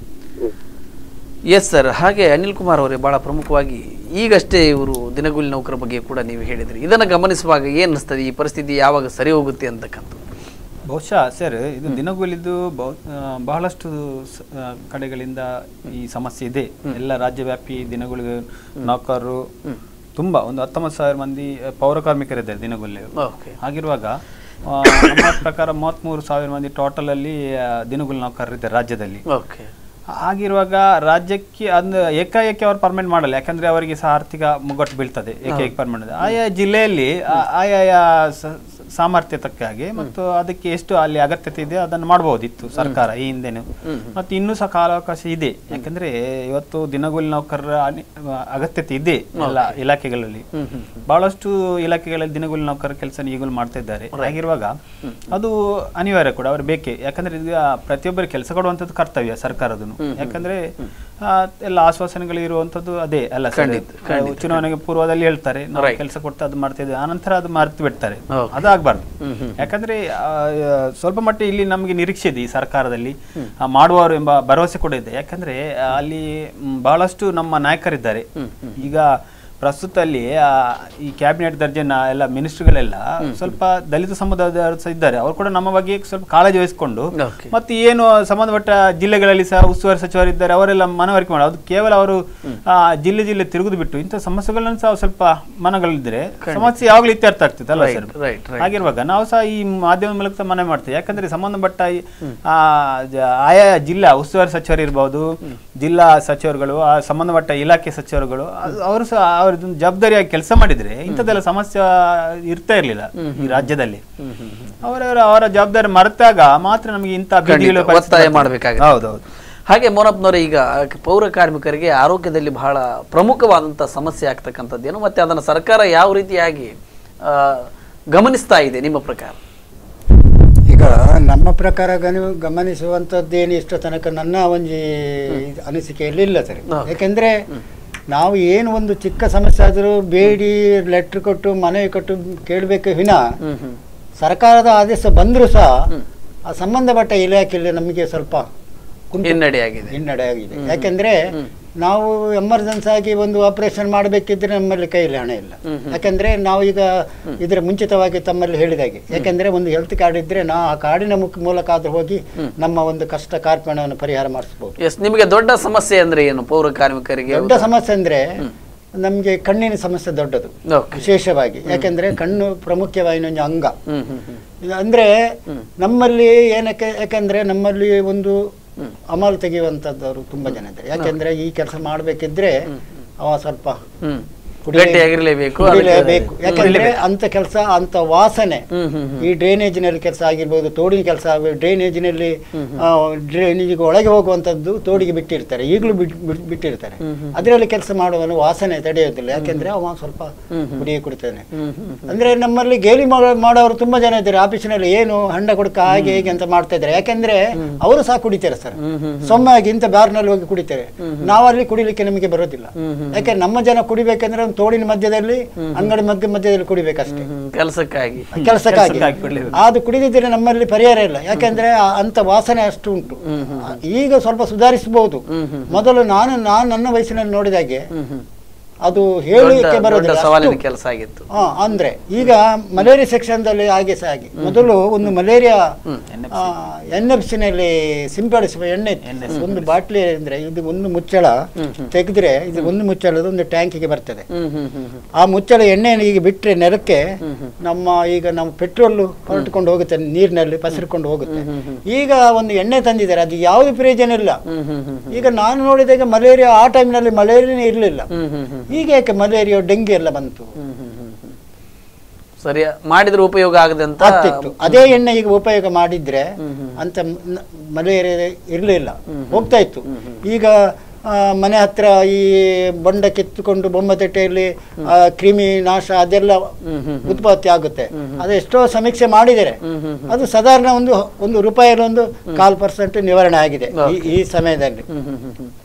yes sir ಹಾಗೆ ಅನಿಲ್ ಕುಮಾರ್ ಅವರೇ ಬಹಳ ಪ್ರಮುಖವಾಗಿ ಈಗಷ್ಟೇ ಇವರು ದಿನಗೂಲಿ ನೌಕರ ಬಗ್ಗೆ ಕೂಡ ನೀವು ಹೇಳಿದ್ರಿ ಇದನ್ನು ಗಮನಿಸುವಾಗ ಏನು ಅನಿಸ್ತದೆ ಈ ಪರಿಸ್ಥಿತಿ ಯಾವಾಗ ಸರಿ ಹೋಗುತ್ತೆ ಅಂತಕ್ಕಂಥದ್ದು ಬಹುಶಃ ಸರ್ ಇದು ದಿನಗೂಲಿದ್ದು ಬಹು ಆ, ಬಹಳಷ್ಟು ಸ- ಆ, ಕಡೆಗಳಿಂದ ಈ ಸಮಸ್ಯೆ ಇದೆ ಎಲ್ಲ ರಾಜ್ಯವ್ಯಾಪಿ ದಿನಗೂಲಿ ನೌಕರರು ತುಂಬಾ ಒಂದು ಹತ್ತೊಂಬತ್ತು ಸಾವಿರ ಮಂದಿ ಆ, ಪೌರ ಕಾರ್ಮಿಕರಿದ್ದಾರೆ ದಿನಗೂಲಿ ಓಕೆ ಹಾಗಿರುವಾಗ ಆ, ನಮ್ಮ ಪ್ರಕಾರ ಮೂವತ್ತ್ಮೂರು ಸಾವಿರ ಮಂದಿ ಟೋಟಲ್ ಅಲ್ಲಿ ಆ, ದಿನಗೂಲಿ ನೌಕರರಿದ್ದಾರೆ ರಾಜ್ಯದಲ್ಲಿ ಓಕೆ ಆಗಿರುವಾಗ ರಾಜ್ಯಕ್ಕೆ ಅಂದ್ರೆ ಏಕಾಏಕಿ ಅವ್ರು ಪರ್ಮನೆಂಟ್ ಮಾಡಲ್ಲ ಯಾಕಂದ್ರೆ ಅವರಿಗೆ ಸಹ ಆರ್ಥಿಕ ಮುಗ್ಗಟ್ಟು ಬೀಳ್ತದೆ ಏಕಾಏಕಿ ಪರ್ಮನೆಂಟ್ ಆಯಾ ಜಿಲ್ಲೆಯಲ್ಲಿ ಆ- ಆಯಾಯ ಸ- ಸಾಮರ್ಥ್ಯ ತಕ್ಕ ಹಾಗೆ ಮತ್ತು ಅದಕ್ಕೆ ಎಷ್ಟು ಅಲ್ಲಿ ಅಗತ್ಯತೆ ಇದೆ ಅದನ್ನು ಮಾಡಬಹುದಿತ್ತು ಸರ್ಕಾರ ಈ ಹಿಂದೆನೂ ಮತ್ತು ಇನ್ನೂ ಸಹ ಕಾಲಾವಕಾಶ ಇದೆ ಯಾಕಂದ್ರೆ ಇವತ್ತು ದಿನಗೂಲಿ ನೌಕರರ ಅನಿ- ಅಗತ್ಯತೆ ಇದೆ ಎಲ್ಲ ಇಲಾಖೆಗಳಲ್ಲಿ ಬಹಳಷ್ಟು ಇಲಾಖೆಗಳಲ್ಲಿ ದಿನಗೂಲಿ ನೌಕರರ ಕೆಲಸ ಈಗಲೂ ಮಾಡ್ತಾ ಇದ್ದಾರೆ ಹಾಗಿರುವಾಗ ಅದು ಅನಿವಾರ್ಯ ಕೂಡ ಅವ್ರು ಬೇಕೇ ಯಾಕಂದ್ರೆ ಈಗ ಪ್ರತಿಯೊಬ್ಬರಿಗೆ ಕೆಲಸ ಕೊಡುವಂಥದ್ದು ಕರ್ತವ್ಯ ಸರ್ಕಾರದನು ಯಾಕಂದ್ರೆ ಆ, ಎಲ್ಲ ಆಶ್ವಾಸನೆಗಳು ಇರುವಂತದ್ದು ಅದೇ ಅಲ್ಲ ಸರ್? ಆ, ಚುನಾವಣೆಗೆ ಪೂರ್ವದಲ್ಲಿ ಹೇಳ್ತಾರೆ ನಾವು ಕೆಲಸ ಕೊಟ್ಟು ಅದು ಮಾಡ್ತಾ ಇದ್ದೇವೆ ಆನಂತರ ಅದು ಮರೆತು ಬಿಡ್ತಾರೆ ಅದಾಗಬಾರ್ದು ಯಾಕಂದ್ರೆ ಆ, ಸ್ವಲ್ಪ ಮಟ್ಟಿಗೆ ಇಲ್ಲಿ ನಮಗೆ ನಿರೀಕ್ಷೆ ಇದೆ ಈ ಸರ್ಕಾರದಲ್ಲಿ ಆ, ಮಾಡುವವರು ಎಂಬ ಭರವಸೆ ಕೂಡ ಇದೆ ಯಾಕಂದ್ರೆ ಆ, ಅಲ್ಲಿ ಮ್, ಬಹಳಷ್ಟು ನಮ್ಮ ನಾಯಕರಿದ್ದಾರೆ ಈಗ ಪ್ರಸ್ತುತ ಅಲ್ಲಿ ಆ, ಈ ಕ್ಯಾಬಿನೆಟ್ ದರ್ಜೆನ ಎಲ್ಲ ಮಿನಿಸ್ಟ್ರಿಗಳೆಲ್ಲ ಸ್ವಲ್ಪ ದಲಿತ ಸಮುದಾಯದವರು ಸಹ ಇದ್ದಾರೆ ಅವರು ಕೂಡ ನಮ್ಮ ಬಗ್ಗೆ ಸ್ವಲ್ಪ ಕಾಳಜಿ ವಹಿಸಿಕೊಂಡು Okay. ಮತ್ತೆ ಏನು ಸಂಬಂಧಪಟ್ಟ ಜಿಲ್ಲೆಗಳಲ್ಲಿ ಸಹ ಉಸ್ತುವಾರಿ ಸಚಿವರಿದ್ದಾರೆ ಅವರೆಲ್ಲ ಮನವರಿಕೆ ಮಾಡೋದು ಅದು ಕೇವಲ ಅವರು ಆ, ಜಿಲ್ಲೆ ಜಿಲ್ಲೆ ತಿರುಗುದು ಬಿಟ್ಟು ಇಂಥ ಸಮಸ್ಯೆಗಳನ್ನು ಸಹ ಸ್ವಲ್ಪ ಮನಗಳಿದ್ರೆ ಸಮಸ್ಯೆ ಯಾವಾಗಲೂ ಇತ್ಯರ್ಥ ಆಗ್ತದೆ ಅಲ್ಲ ಸರ್ right, right. ಹಾಗಿರುವಾಗ ನಾವು ಸಹ ಈ ಮಾಧ್ಯಮ ಮೂಲಕ ಸಹ ಮನವಿ ಮಾಡ್ತೇವೆ ಯಾಕಂದ್ರೆ ಸಂಬಂಧಪಟ್ಟ ಈ, ಆ, ಜ- ಆಯಾ ಜಿಲ್ಲಾ ಉಸ್ತುವಾರಿ ಸಚಿವರು ಇರ್ಬೋದು ಜಿಲ್ಲಾ ಸಚಿವರುಗಳು ಆ ಸಂಬಂಧಪಟ್ಟ ಇಲಾಖೆ ಸಚಿವರುಗಳು ಅದು- ಅವರು ಸಹ ಅವ್ರದ್ದು ಜವಾಬ್ದಾರಿಯಾಗಿ ಕೆಲಸ ಮಾಡಿದ್ರೆ ಇಂಥದ್ದೆಲ್ಲ ಸಮಸ್ಯೆ ಇರ್ತಾ ಇರ್ಲಿಲ್ಲ ಈ ರಾಜ್ಯದಲ್ಲಿ ಅವರವರ ಅವರ ಜವಾಬ್ದಾರಿ ಮರೆತಾಗ ಮಾತ್ರ ನಮಗೆ ಇಂಥ ಬೀದಿಗಳು ಖಂಡಿತ, ಒತ್ತಾಯ ಮಾಡಬೇಕಾಗುತ್ತೆ ಹೌದೌದು ಹಾಗೆ ಮೋನಪ್ಪನವರೇ ಈಗ ಪೌರ ಕಾರ್ಮಿಕರಿಗೆ ಆರೋಗ್ಯದಲ್ಲಿ ಬಹಳ ಪ್ರಮುಖವಾದಂಥ ಸಮಸ್ಯೆ ಆಗ್ತಕ್ಕಂಥದ್ದೇನು ಮತ್ತೆ ಅದನ್ನು ಸರ್ಕಾರ ಯಾವ ರೀತಿಯಾಗಿ ಆ, ಗಮನಿಸ್ತಾ ಇದೆ ನಿಮ್ಮ ಪ್ರಕಾರ ಈಗ ನಮ್ಮ ಪ್ರಕಾರ ಗನು ಗಮನಿಸುವಂಥದ್ದೇನು ಇಷ್ಟು ತನಕ ನನ್ನ ಒಂದು ಅನಿಸಿಕೆಯಲ್ಲಿ ಇಲ್ಲ ಸರ್ ಯಾಕೆಂದ್ರೆ ನಾವು ಏನು ಒಂದು ಚಿಕ್ಕ ಸಮಸ್ಯೆ ಆದರೂ ಬೇಡಿ ಲೆಟ್ರ್ ಕೊಟ್ಟು ಮನವಿ ಕೊಟ್ಟು ಕೇಳಬೇಕು ವಿನ ಸರ್ಕಾರದ ಆದೇಶ ಬಂದರೂ ಸಹ ಆ ಸಂಬಂಧಪಟ್ಟ ಇಲಾಖೆಯಲ್ಲಿ ನಮಗೆ ಸ್ವಲ್ಪ ಕುಂಠ ಹಿನ್ನಡೆಯಾಗಿದೆ ಹಿನ್ನಡೆ ಆಗಿದೆ ಯಾಕೆಂದ್ರೆ ನಾವು ಎಮರ್ಜೆನ್ಸಿ ಆಗಿ ಒಂದು ಆಪರೇಷನ್ ಮಾಡಬೇಕಿದ್ರೆ ನಮ್ಮಲ್ಲಿ ಕೈಯಲ್ಲಿ ಹಣ ಇಲ್ಲ ಯಾಕಂದ್ರೆ ನಾವು ಈಗ ಇದರ ಮುಂಚಿತವಾಗಿ ತಮ್ಮಲ್ಲಿ ಹೇಳಿದಾಗೆ ಯಾಕಂದ್ರೆ ಒಂದು ಹೆಲ್ತ್ ಕಾರ್ಡ್ ಇದ್ರೆ ನಾವು ಆ ಕಾರ್ಡಿನ ಮುಖ ಮೂಲಕ ಆದ್ರೂ ಹೋಗಿ ನಮ್ಮ ಒಂದು ಕಷ್ಟ ಕಾರ್ಪಣ್ಯವನ್ನು ಪರಿಹಾರ ಮಾಡಿಸ್ಬೋದು ಎಸ್ ನಿಮಗೆ ದೊಡ್ಡ ಸಮಸ್ಯೆ ಅಂದ್ರೆ ಏನು ಪೌರ ಕಾರ್ಮಿಕರಿಗೆ ದೊಡ್ಡ ಸಮಸ್ಯೆ ಅಂದ್ರೆ ನಮ್ಗೆ ಕಣ್ಣಿನ ಸಮಸ್ಯೆ ದೊಡ್ಡದು ಓಕೆ ವಿಶೇಷವಾಗಿ ಯಾಕಂದ್ರೆ ಕಣ್ಣು ಪ್ರಮುಖವಾಗಿ ಒಂದು ಅಂಗ ಹ್ಮ್ ಹ್ಮ್ ಹ್ಮ್ ಇದು ಅಂದ್ರೆ ನಮ್ಮಲ್ಲಿ ಏನಕ್ಕೆ ಯಾಕಂದ್ರೆ ನಮ್ಮಲ್ಲಿ ಒಂದು ಅಮಲು ತೆಗೆಯುವಂತದ್ದವರು ತುಂಬಾ ಜನ ಇದ್ದಾರೆ ಯಾಕಂದ್ರೆ ಈ ಕೆಲಸ ಮಾಡ್ಬೇಕಿದ್ರೆ ಅವ ಸ್ವಲ್ಪ ಹ್ಮ್ ಕುಡಿಲೇ- ಗಟ್ಟಿಯಾಗಿರ್ಲೇಬೇಕು ಕುಡಿಲೇಬೇಕು ಯಾಕಂದ್ರೆ ಅಂತ ಕೆಲಸ ಅಂತ ವಾಸನೆ ಹ್ಮ್ ಹ್ಮ್ ಹ್ಮ್ ಈ ಡ್ರೈನೇಜಿನಲ್ಲಿ ಕೆಲಸ ಆಗಿರ್ಬೋದು ತೋಡಿನ ಕೆಲಸ ಡ್ರೈನೇಜಿನಲ್ಲಿ ಡ್ರೈನೇಜಿಗೆ ಒಳಗೆ ಹೋಗುವಂತದ್ದು ತೋಡಿಗೆ ಬಿಟ್ಟಿರ್ತಾರೆ ಈಗಲೂ ಬಿಟ್- ಬಿಟ್- ಬಿಟ್ಟಿರ್ತಾರೆ ಅದರಲ್ಲಿ ಕೆಲಸ ಮಾಡುವನು ವಾಸನೆ ತಡೆಯೋದಿಲ್ಲ ಯಾಕೆಂದ್ರೆ ಅವ ಸ್ವಲ್ಪ ಕುಡಿಯೇ ಕುಡಿತಾನೆ ಅಂದ್ರೆ ನಮ್ಮಲ್ಲಿ ಗೇಲಿ ಮಾಡೋ- ಮಾಡೋರು ತುಂಬಾ ಜನ ಇದ್ದಾರೆ ಆಫೀಸಿನಲ್ಲಿ ಏನು ಹಂಡ ಕೊಡ್ಕ ಹಾಗೆ ಹೀಗೆ ಅಂತ ಮಾಡ್ತಾ ಇದ್ದಾರೆ ಯಾಕೆಂದ್ರೆ ಅವರು ಸಹ ಕುಡಿತಾರೆ ಸರ್ ಸೊಮ್ಮಾಗಿ ಇಂಥ ಬಾರ್ನಲ್ಲಿ ಹೋಗಿ ಕುಡಿತಾರೆ ನಾವಲ್ಲಿ ಕುಡಿಲಿಕ್ಕೆ ನಮಗೆ ಬರೋದಿಲ್ಲ ಯಾಕೆ ನಮ್ಮ ಜನ ಕುಡಿಬೇಕಂದ್ರೆ ಒಂದು ತೋಡಿನ ಮಧ್ಯದಲ್ಲಿ ಅಂಗಡಿ ಮಧ್ಯ ಮಧ್ಯದಲ್ಲಿ ಕುಡಿಬೇಕಷ್ಟೇ ಹ್ಮ್, ಕೆಲಸಕ್ಕಾಗಿ ಕೆಲಸಕ್ಕಾಗಿ ಕೆಲ್ಸಕ್ಕಾಗಿ ಕುಡಿಬೇಕು. ಅದು ಕುಡಿದಿದ್ರೆ ನಮ್ಮಲ್ಲಿ ಪರಿಹಾರ ಇಲ್ಲ ಯಾಕಂದ್ರೆ ಆ- ಅಂತ ವಾಸನೆ ಅಷ್ಟು ಉಂಟು ಈಗ ಸ್ವಲ್ಪ ಸುಧಾರಿಸಬಹುದು ಮೊದಲು ನಾನು ನಾನು ನನ್ನ ವಯಸ್ಸಿನಲ್ಲಿ ನೋಡಿದಾಗೆ ಅದು ದೊಡ್ಡ ಹೇಳಲಿಕ್ಕೆ ದೊಡ್ಡ ಬರೋದಿಲ್ಲ ಸವಾಲಿನ ಅಷ್ಟು- ಕೆಲಸ ಆಗಿತ್ತು ಹಾ, ಅಂದ್ರೆ ಈಗ ಮಲೇರಿಯಾ ಸೆಕ್ಷನ್ದಲ್ಲಿ ಹಾಗೆ ಸಹ ಹಾಗೆ ಮೊದಲು ಒಂದು ಮಲೇರಿಯಾ ಎನ್ ಎಫ್ ಸಿನಲ್ಲಿ ಸಿಂಪಡಿಸುವ ಎಣ್ಣೆ ಇತ್ತು. ಒಂದು ಬಾಟ್ಲಿ ಅಂದ್ರೆ ಇದು ಒಂದು ಮುಚ್ಚಳ ತೆಗೆದ್ರೆ ಇದು ಒಂದು ಮುಚ್ಚಳದ ಒಂದು ಟ್ಯಾಂಕಿಗೆ ಬರ್ತದೆ ಹ್ಮ್ ಹ್ಮ್ ಹ್ಮ್ ಹ್ಮ್ ಆ ಮುಚ್ಚಳ ಎಣ್ಣೆಯನ್ನು ಈಗ ಬಿಟ್ರೆ ನೆಲಕ್ಕೆ ನಮ್ಮ ಈಗ ನಾವು ಪೆಟ್ರೋಲ್ ಹೊರಟುಕೊಂಡು ಹೋಗುತ್ತೆ ನೀರಿನಲ್ಲಿ ಪಸರಿಕೊಂಡು ಹೋಗುತ್ತೆ ಈಗ ಒಂದು ಎಣ್ಣೆ ತಂದಿದ್ದಾರೆ ಅದು ಯಾವುದು ಪ್ರಯೋಜನ ಇಲ್ಲ ಹ್ಮ್ ಹ್ಮ್ ಹ್ಮ್ ಈಗ ನಾನು ನೋಡಿದಾಗ ಮಲೇರಿಯಾ ಆ ಟೈಮ್ನಲ್ಲಿ ಮಲೇರಿಯಾನೇ ಇರಲಿಲ್ಲ ಹ್ಮ್ ಹ್ಮ್ ಹ್ಮ್ ಈಗ ಯಾಕೆ ಮಲೇರಿಯಾ ಡೆಂಗ್ಯೂ ಎಲ್ಲ ಬಂತು ಹ್ಮ್ ಹ್ಮ್ ಹ್ಮ್ ಹ್ಮ್. ಸರಿ ಮಾಡಿದ್ರೆ ಉಪಯೋಗ ಆಗದೆ ಅಂತ ಆಗ್ತಿತ್ತು ಅದೇ ಎಣ್ಣೆ ಈಗ ಉಪಯೋಗ ಮಾಡಿದ್ರೆ ಅಂತ ಮ- ಮಲೇರಿಯಾ ಇರಲಿಲ್ಲ ಹೋಗ್ತಾ ಇತ್ತು ಈಗ ಆ, ಮನೆ ಹತ್ರ ಈ ಬೊಂಡ ಕಿತ್ತುಕೊಂಡು ಬೊಮ್ಮತಟ್ಟೆಯಲ್ಲಿ ಆ, ಕ್ರಿಮಿ ನಾಶ ಅದೆಲ್ಲ ಉತ್ಪತ್ತಿ ಆಗುತ್ತೆ ಅದು ಎಷ್ಟೋ ಸಮೀಕ್ಷೆ ಮಾಡಿದರೆ ಅದು ಸಾಧಾರಣ ಒಂದು ಒಂದು ರೂಪಾಯಿಯಲ್ಲಿ ಒಂದು ಕಾಲ್ ಪರ್ಸೆಂಟ್ ನಿವಾರಣೆ ಆಗಿದೆ ಈ- ಈ ಸಮಯದಲ್ಲಿ ಹ್ಮ್ ಹ್ಮ್ ಹ್ಮ್ ಹ್ಮ್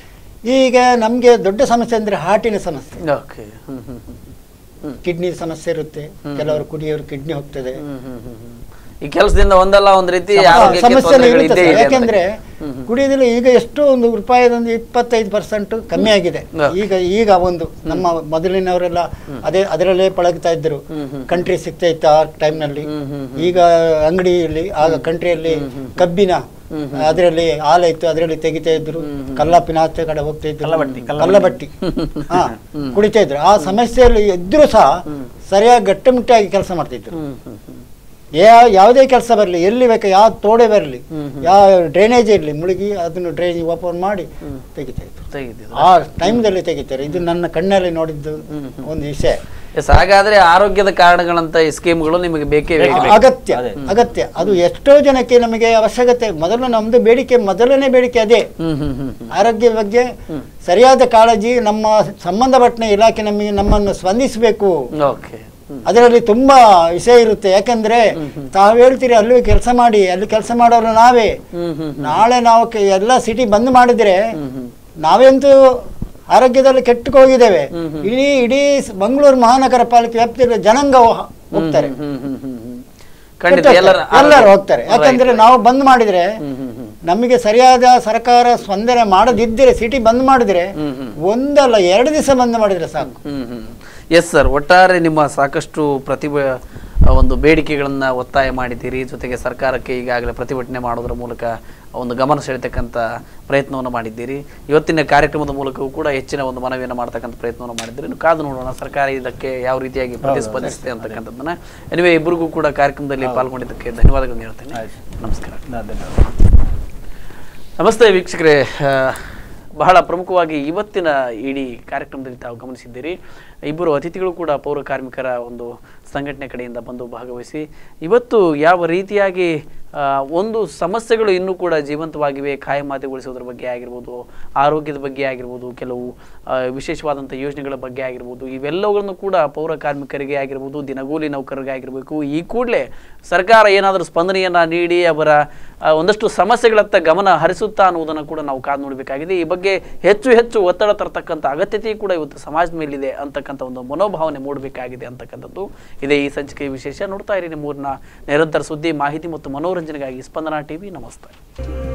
ಈಗ ನಮಗೆ ದೊಡ್ಡ ಸಮಸ್ಯೆ ಅಂದ್ರೆ ಹಾರ್ಟಿನ ಸಮಸ್ಯೆ ಓಕೆ ಹ್ಮ್ ಹ್ಮ್ ಹ್ಮ್ ಹ್ಮ್ ಕಿಡ್ನಿ ಸಮಸ್ಯೆ ಇರುತ್ತೆ ಕೆಲವರು ಕುಡಿಯೋರು ಕಿಡ್ನಿ ಹೋಗ್ತದೆ ಹ್ಮ್ ಹ್ಮ್ ಹ್ಮ್ ಹ್ಮ್. ಈ ಕೆಲಸದಿಂದ ಒಂದಲ್ಲ ಒಂದ್ ರೀತಿ ಆ, ಆರೋಗ್ಯಕ್ಕೆ ಸಮಸ್ಯೆ ತೊಂದರೆಗಳು ಇರುತ್ತೆ ಇದ್ದೇ ಸರ್. ಇದೆ ಯಾಕೆಂದ್ರೆ ಅಂತ. ಕುಡಿಯೋದಿಲ್ಲ ಈಗ ಎಷ್ಟೋ ಒಂದು ರೂಪಾಯಿದೊಂದು ಇಪ್ಪತ್ತೈದು ಪರ್ಸೆಂಟ್ ಕಮ್ಮಿ ಆಗಿದೆ ಹಾ. ಈಗ ಈಗ ಒಂದು ನಮ್ಮ ಮೊದಲಿನವರೆಲ್ಲ ಅದೇ ಅದರಲ್ಲೇ ಪಳಗ್ತಾ ಇದ್ರು ಕಂಟ್ರಿ ಸಿಗ್ತಾ ಇತ್ತು ಆ ಟೈಮ್ನಲ್ಲಿ ಈಗ ಅಂಗಡಿಯಲ್ಲಿ ಆಗ ಕಂಟ್ರಿಯಲ್ಲಿ ಕಬ್ಬಿನ ಅದರಲ್ಲಿ ಹಾಲ ಇತ್ತು ಅದರಲ್ಲಿ ತೆಗಿತಾ ಇದ್ರು ಕಲ್ಲಾಪಿನ ಆಚೆ ಕಡೆ ಹೋಗ್ತಾ ಇದ್ರು ಕಲ್ಲಬಟ್ಟಿ, ಕಲ್ಲಬಟ್ಟಿ ಹಾ ಕುಡಿತಾ ಇದ್ರು ಆ ಸಮಸ್ಯೆಯಲ್ಲಿ ಇದ್ರೂ ಸಹ ಸರಿಯಾಗಿ ಗಟ್ಟಿಮುಟ್ಟಾಗಿ ಕೆಲಸ ಮಾಡ್ತಿದ್ರು ಹ್ಮ್ ಹ್ಮ್ ಹ್ಮ್ ಯಾ ಯಾವುದೇ ಕೆಲಸ ಬರಲಿ ಎಲ್ಲಿ ಬೇಕು ಯಾವ ತೋಡೆ ಬರಲಿ ಯಾವ ಡ್ರೈನೇಜ್ ಇರಲಿ ಮುಳುಗಿ ಅದನ್ನು ಡ್ರೈನೇಜ್ ಓಪನ್ ಮಾಡಿ ತೆಗಿತಾ ಇದ್ರು ತೆಗೆದಿದ್ದು ಆ ಟೈಮ್ದಲ್ಲಿ ತೆಗಿತಾರೆ ಇದು ನನ್ನ ಕಣ್ಣಲ್ಲಿ ನೋಡಿದ್ದು ಒಂದು ವಿಷಯ ಎಸ್ ಹಾಗಾದ್ರೆ ಆರೋಗ್ಯದ ಕಾರಣಗಳಂತ ಈ ಸ್ಕೀಮ್ಗಳು ನಿಮಗೆ ಬೇಕೇ ಬೇಕು ಅಗತ್ಯ ಅಗತ್ಯ ಅದು ಎಷ್ಟೋ ಜನಕ್ಕೆ ನಮಗೆ ಅವಶ್ಯಕತೆ ಮೊದಲು ನಮ್ದು ಬೇಡಿಕೆ ಮೊದಲನೇ ಬೇಡಿಕೆ ಅದೇ ಹ್ಮ್ ಹ್ಮ್ ಹ್ಮ್ ಹ್ಮ್ ಆರೋಗ್ಯ ಬಗ್ಗೆ ಸರಿಯಾದ ಕಾಳಜಿ ನಮ್ಮ ಸಂಬಂಧಪಟ್ಟ ಇಲಾಖೆ ನಮಗೆ ನಮ್ಮನ್ನು ಸ್ಪಂದಿಸಬೇಕು ಓಕೆ ಹ್ಮ್ ಅದರಲ್ಲಿ ತುಂಬಾ ವಿಷಯ ಇರುತ್ತೆ ಯಾಕಂದ್ರೆ ತಾವು ಹೇಳ್ತೀರಿ ಅಲ್ಲಿ ಕೆಲಸ ಮಾಡಿ ಅಲ್ಲಿ ಕೆಲಸ ಮಾಡೋರು ನಾವೇ ಹ್ಮ್ ಹ್ಮ್ ನಾಳೆ ನಾವು ಕೆ- ಎಲ್ಲ ಸಿಟಿ ಬಂದ್ ಮಾಡಿದ್ರೆ ನಾವಂತೂ ಆರೋಗ್ಯದಲ್ಲಿ ಕೆಟ್ಟು ಹೋಗಿದ್ದೇವೆ ಇಡೀ ಇಡೀ ಸ್- ಮಂಗಳೂರು ಮಹಾನಗರ ಪಾಲಿಕೆ ವ್ಯಾಪ್ತಿಯಲ್ಲಿ ಜನಾಂಗ ಹೋ- ಹೋಗ್ತಾರೆ ಹ್ಮ್ ಹ್ಮ್ ಹ್ಮ್ ಹ್ಮ್ ಖಂಡಿತ ಕೆಟ್ಟು ಎಲ್ಲರ ಹೋಗ್ತಾರೆ. ಎಲ್ಲರೂ ಹೋಗ್ತಾರೆ ಯಾಕಂದ್ರೆ ನಾವು ಬಂದ್ ಮಾಡಿದ್ರೆ ನಮಗೆ ಸರಿಯಾದ ಸರ್ಕಾರ ಸ್ಪಂದನೆ ಮಾಡದಿದ್ದರೆ ಸಿಟಿ ಬಂದ್ ಮಾಡಿದ್ರೆ ಒಂದಲ್ಲ ಎರಡು ದಿವಸ ಬಂದ್ ಮಾಡಿದ್ರೆ ಸಾಕು ಹ್ಮ್ ಹ್ಮ್ ಎಸ್ ಸರ್ ಒಟ್ಟಾರೆ ನಿಮ್ಮ ಸಾಕಷ್ಟು ಪ್ರತಿಭೆ ಆ, ಒಂದು ಬೇಡಿಕೆಗಳನ್ನ ಒತ್ತಾಯ ಮಾಡಿದ್ದೀರಿ ಜೊತೆಗೆ ಸರ್ಕಾರಕ್ಕೆ ಈಗಾಗಲೇ ಪ್ರತಿಭಟನೆ ಮಾಡೋದ್ರ ಮೂಲಕ ಒಂದು ಗಮನ ಸೆಳೆತಕ್ಕಂಥ ಪ್ರಯತ್ನವನ್ನು ಮಾಡಿದ್ದೀರಿ ಇವತ್ತಿನ ಕಾರ್ಯಕ್ರಮದ ಮೂಲಕವೂ ಕೂಡ ಹೆಚ್ಚಿನ ಒಂದು ಮನವಿಯನ್ನು ಮಾಡ್ತಕ್ಕಂಥ ಪ್ರಯತ್ನವನ್ನು ಮಾಡಿದ್ದೀರಿ ಇನ್ನು ಕಾದು ನೋಡೋಣ ಸರ್ಕಾರ ಇದಕ್ಕೆ ಯಾವ ರೀತಿಯಾಗಿ ಪ್ರತಿಸ್ಪಂದಿಸುತ್ತೆ ಅಂತಕ್ಕಂಥದ್ದನ್ನ ಎನಿವೆ ಇಬ್ಬರಿಗೂ ಕೂಡ ಕಾರ್ಯಕ್ರಮದಲ್ಲಿ ಪಾಲ್ಗೊಂಡಿದ್ದಕ್ಕೆ ಧನ್ಯವಾದಗಳನ್ನು ಹೇಳ್ತೇನೆ ನಮಸ್ಕಾರ ಧನ್ಯವಾದ ನಮಸ್ತೆ ವೀಕ್ಷಕರೇ ಆ, ಬಹಳ ಪ್ರಮುಖವಾಗಿ ಇವತ್ತಿನ ಇಡೀ ಕಾರ್ಯಕ್ರಮದಲ್ಲಿ ತಾವು ಗಮನಿಸಿದ್ದೀರಿ ಇಬ್ಬರು ಅತಿಥಿಗಳು ಕೂಡ ಪೌರ ಕಾರ್ಮಿಕರ ಒಂದು ಸಂಘಟನೆ ಕಡೆಯಿಂದ ಬಂದು ಭಾಗವಹಿಸಿ ಇವತ್ತು ಯಾವ ರೀತಿಯಾಗಿ ಆ, ಒಂದು ಸಮಸ್ಯೆಗಳು ಇನ್ನೂ ಕೂಡ ಜೀವಂತವಾಗಿವೆ ಕಾಯಮಾತಿಗೊಳಿಸೋದ್ರ ಬಗ್ಗೆ ಆಗಿರ್ಬೋದು ಆರೋಗ್ಯದ ಬಗ್ಗೆ ಆಗಿರ್ಬೋದು ಕೆಲವು ಆ, ವಿಶೇಷವಾದಂಥ ಯೋಜನೆಗಳ ಬಗ್ಗೆ ಆಗಿರ್ಬೋದು ಇವೆಲ್ಲವುಗಳನ್ನು ಕೂಡ ಪೌರ ಕಾರ್ಮಿಕರಿಗೆ ಆಗಿರ್ಬೋದು ದಿನಗೂಲಿ ನೌಕರರಿಗೆ ಆಗಿರಬೇಕು ಈ ಕೂಡಲೇ ಸರ್ಕಾರ ಏನಾದರೂ ಸ್ಪಂದನೆಯನ್ನು ನೀಡಿ ಅವರ ಆ, ಒಂದಷ್ಟು ಸಮಸ್ಯೆಗಳತ್ತ ಗಮನ ಹರಿಸುತ್ತಾ ಅನ್ನುವುದನ್ನು ಕೂಡ ನಾವು ಕಾದು ನೋಡಬೇಕಾಗಿದೆ ಈ ಬಗ್ಗೆ ಹೆಚ್ಚು ಹೆಚ್ಚು ಒತ್ತಡ ತರತಕ್ಕಂಥ ಅಗತ್ಯತೆ ಕೂಡ ಇವತ್ತು ಸಮಾಜದ ಮೇಲಿದೆ ಅಂತಕ್ಕಂಥ ಒಂದು ಮನೋಭಾವನೆ ಮೂಡಬೇಕಾಗಿದೆ ಅಂತಕ್ಕಂಥದ್ದು ಇದೇ ಈ ಸಂಚಿಕೆಯ ವಿಶೇಷ ನೋಡ್ತಾ ಇರಿ ನಿಮ್ಮೂರಿನ ನಿರಂತರ ಸುದ್ದಿ ಮಾಹಿತಿ ಮತ್ತು ಮನೋರಂಜನೆಗಾಗಿ ಸ್ಪಂದನಾ ಟಿವಿ ನಮಸ್ತೆ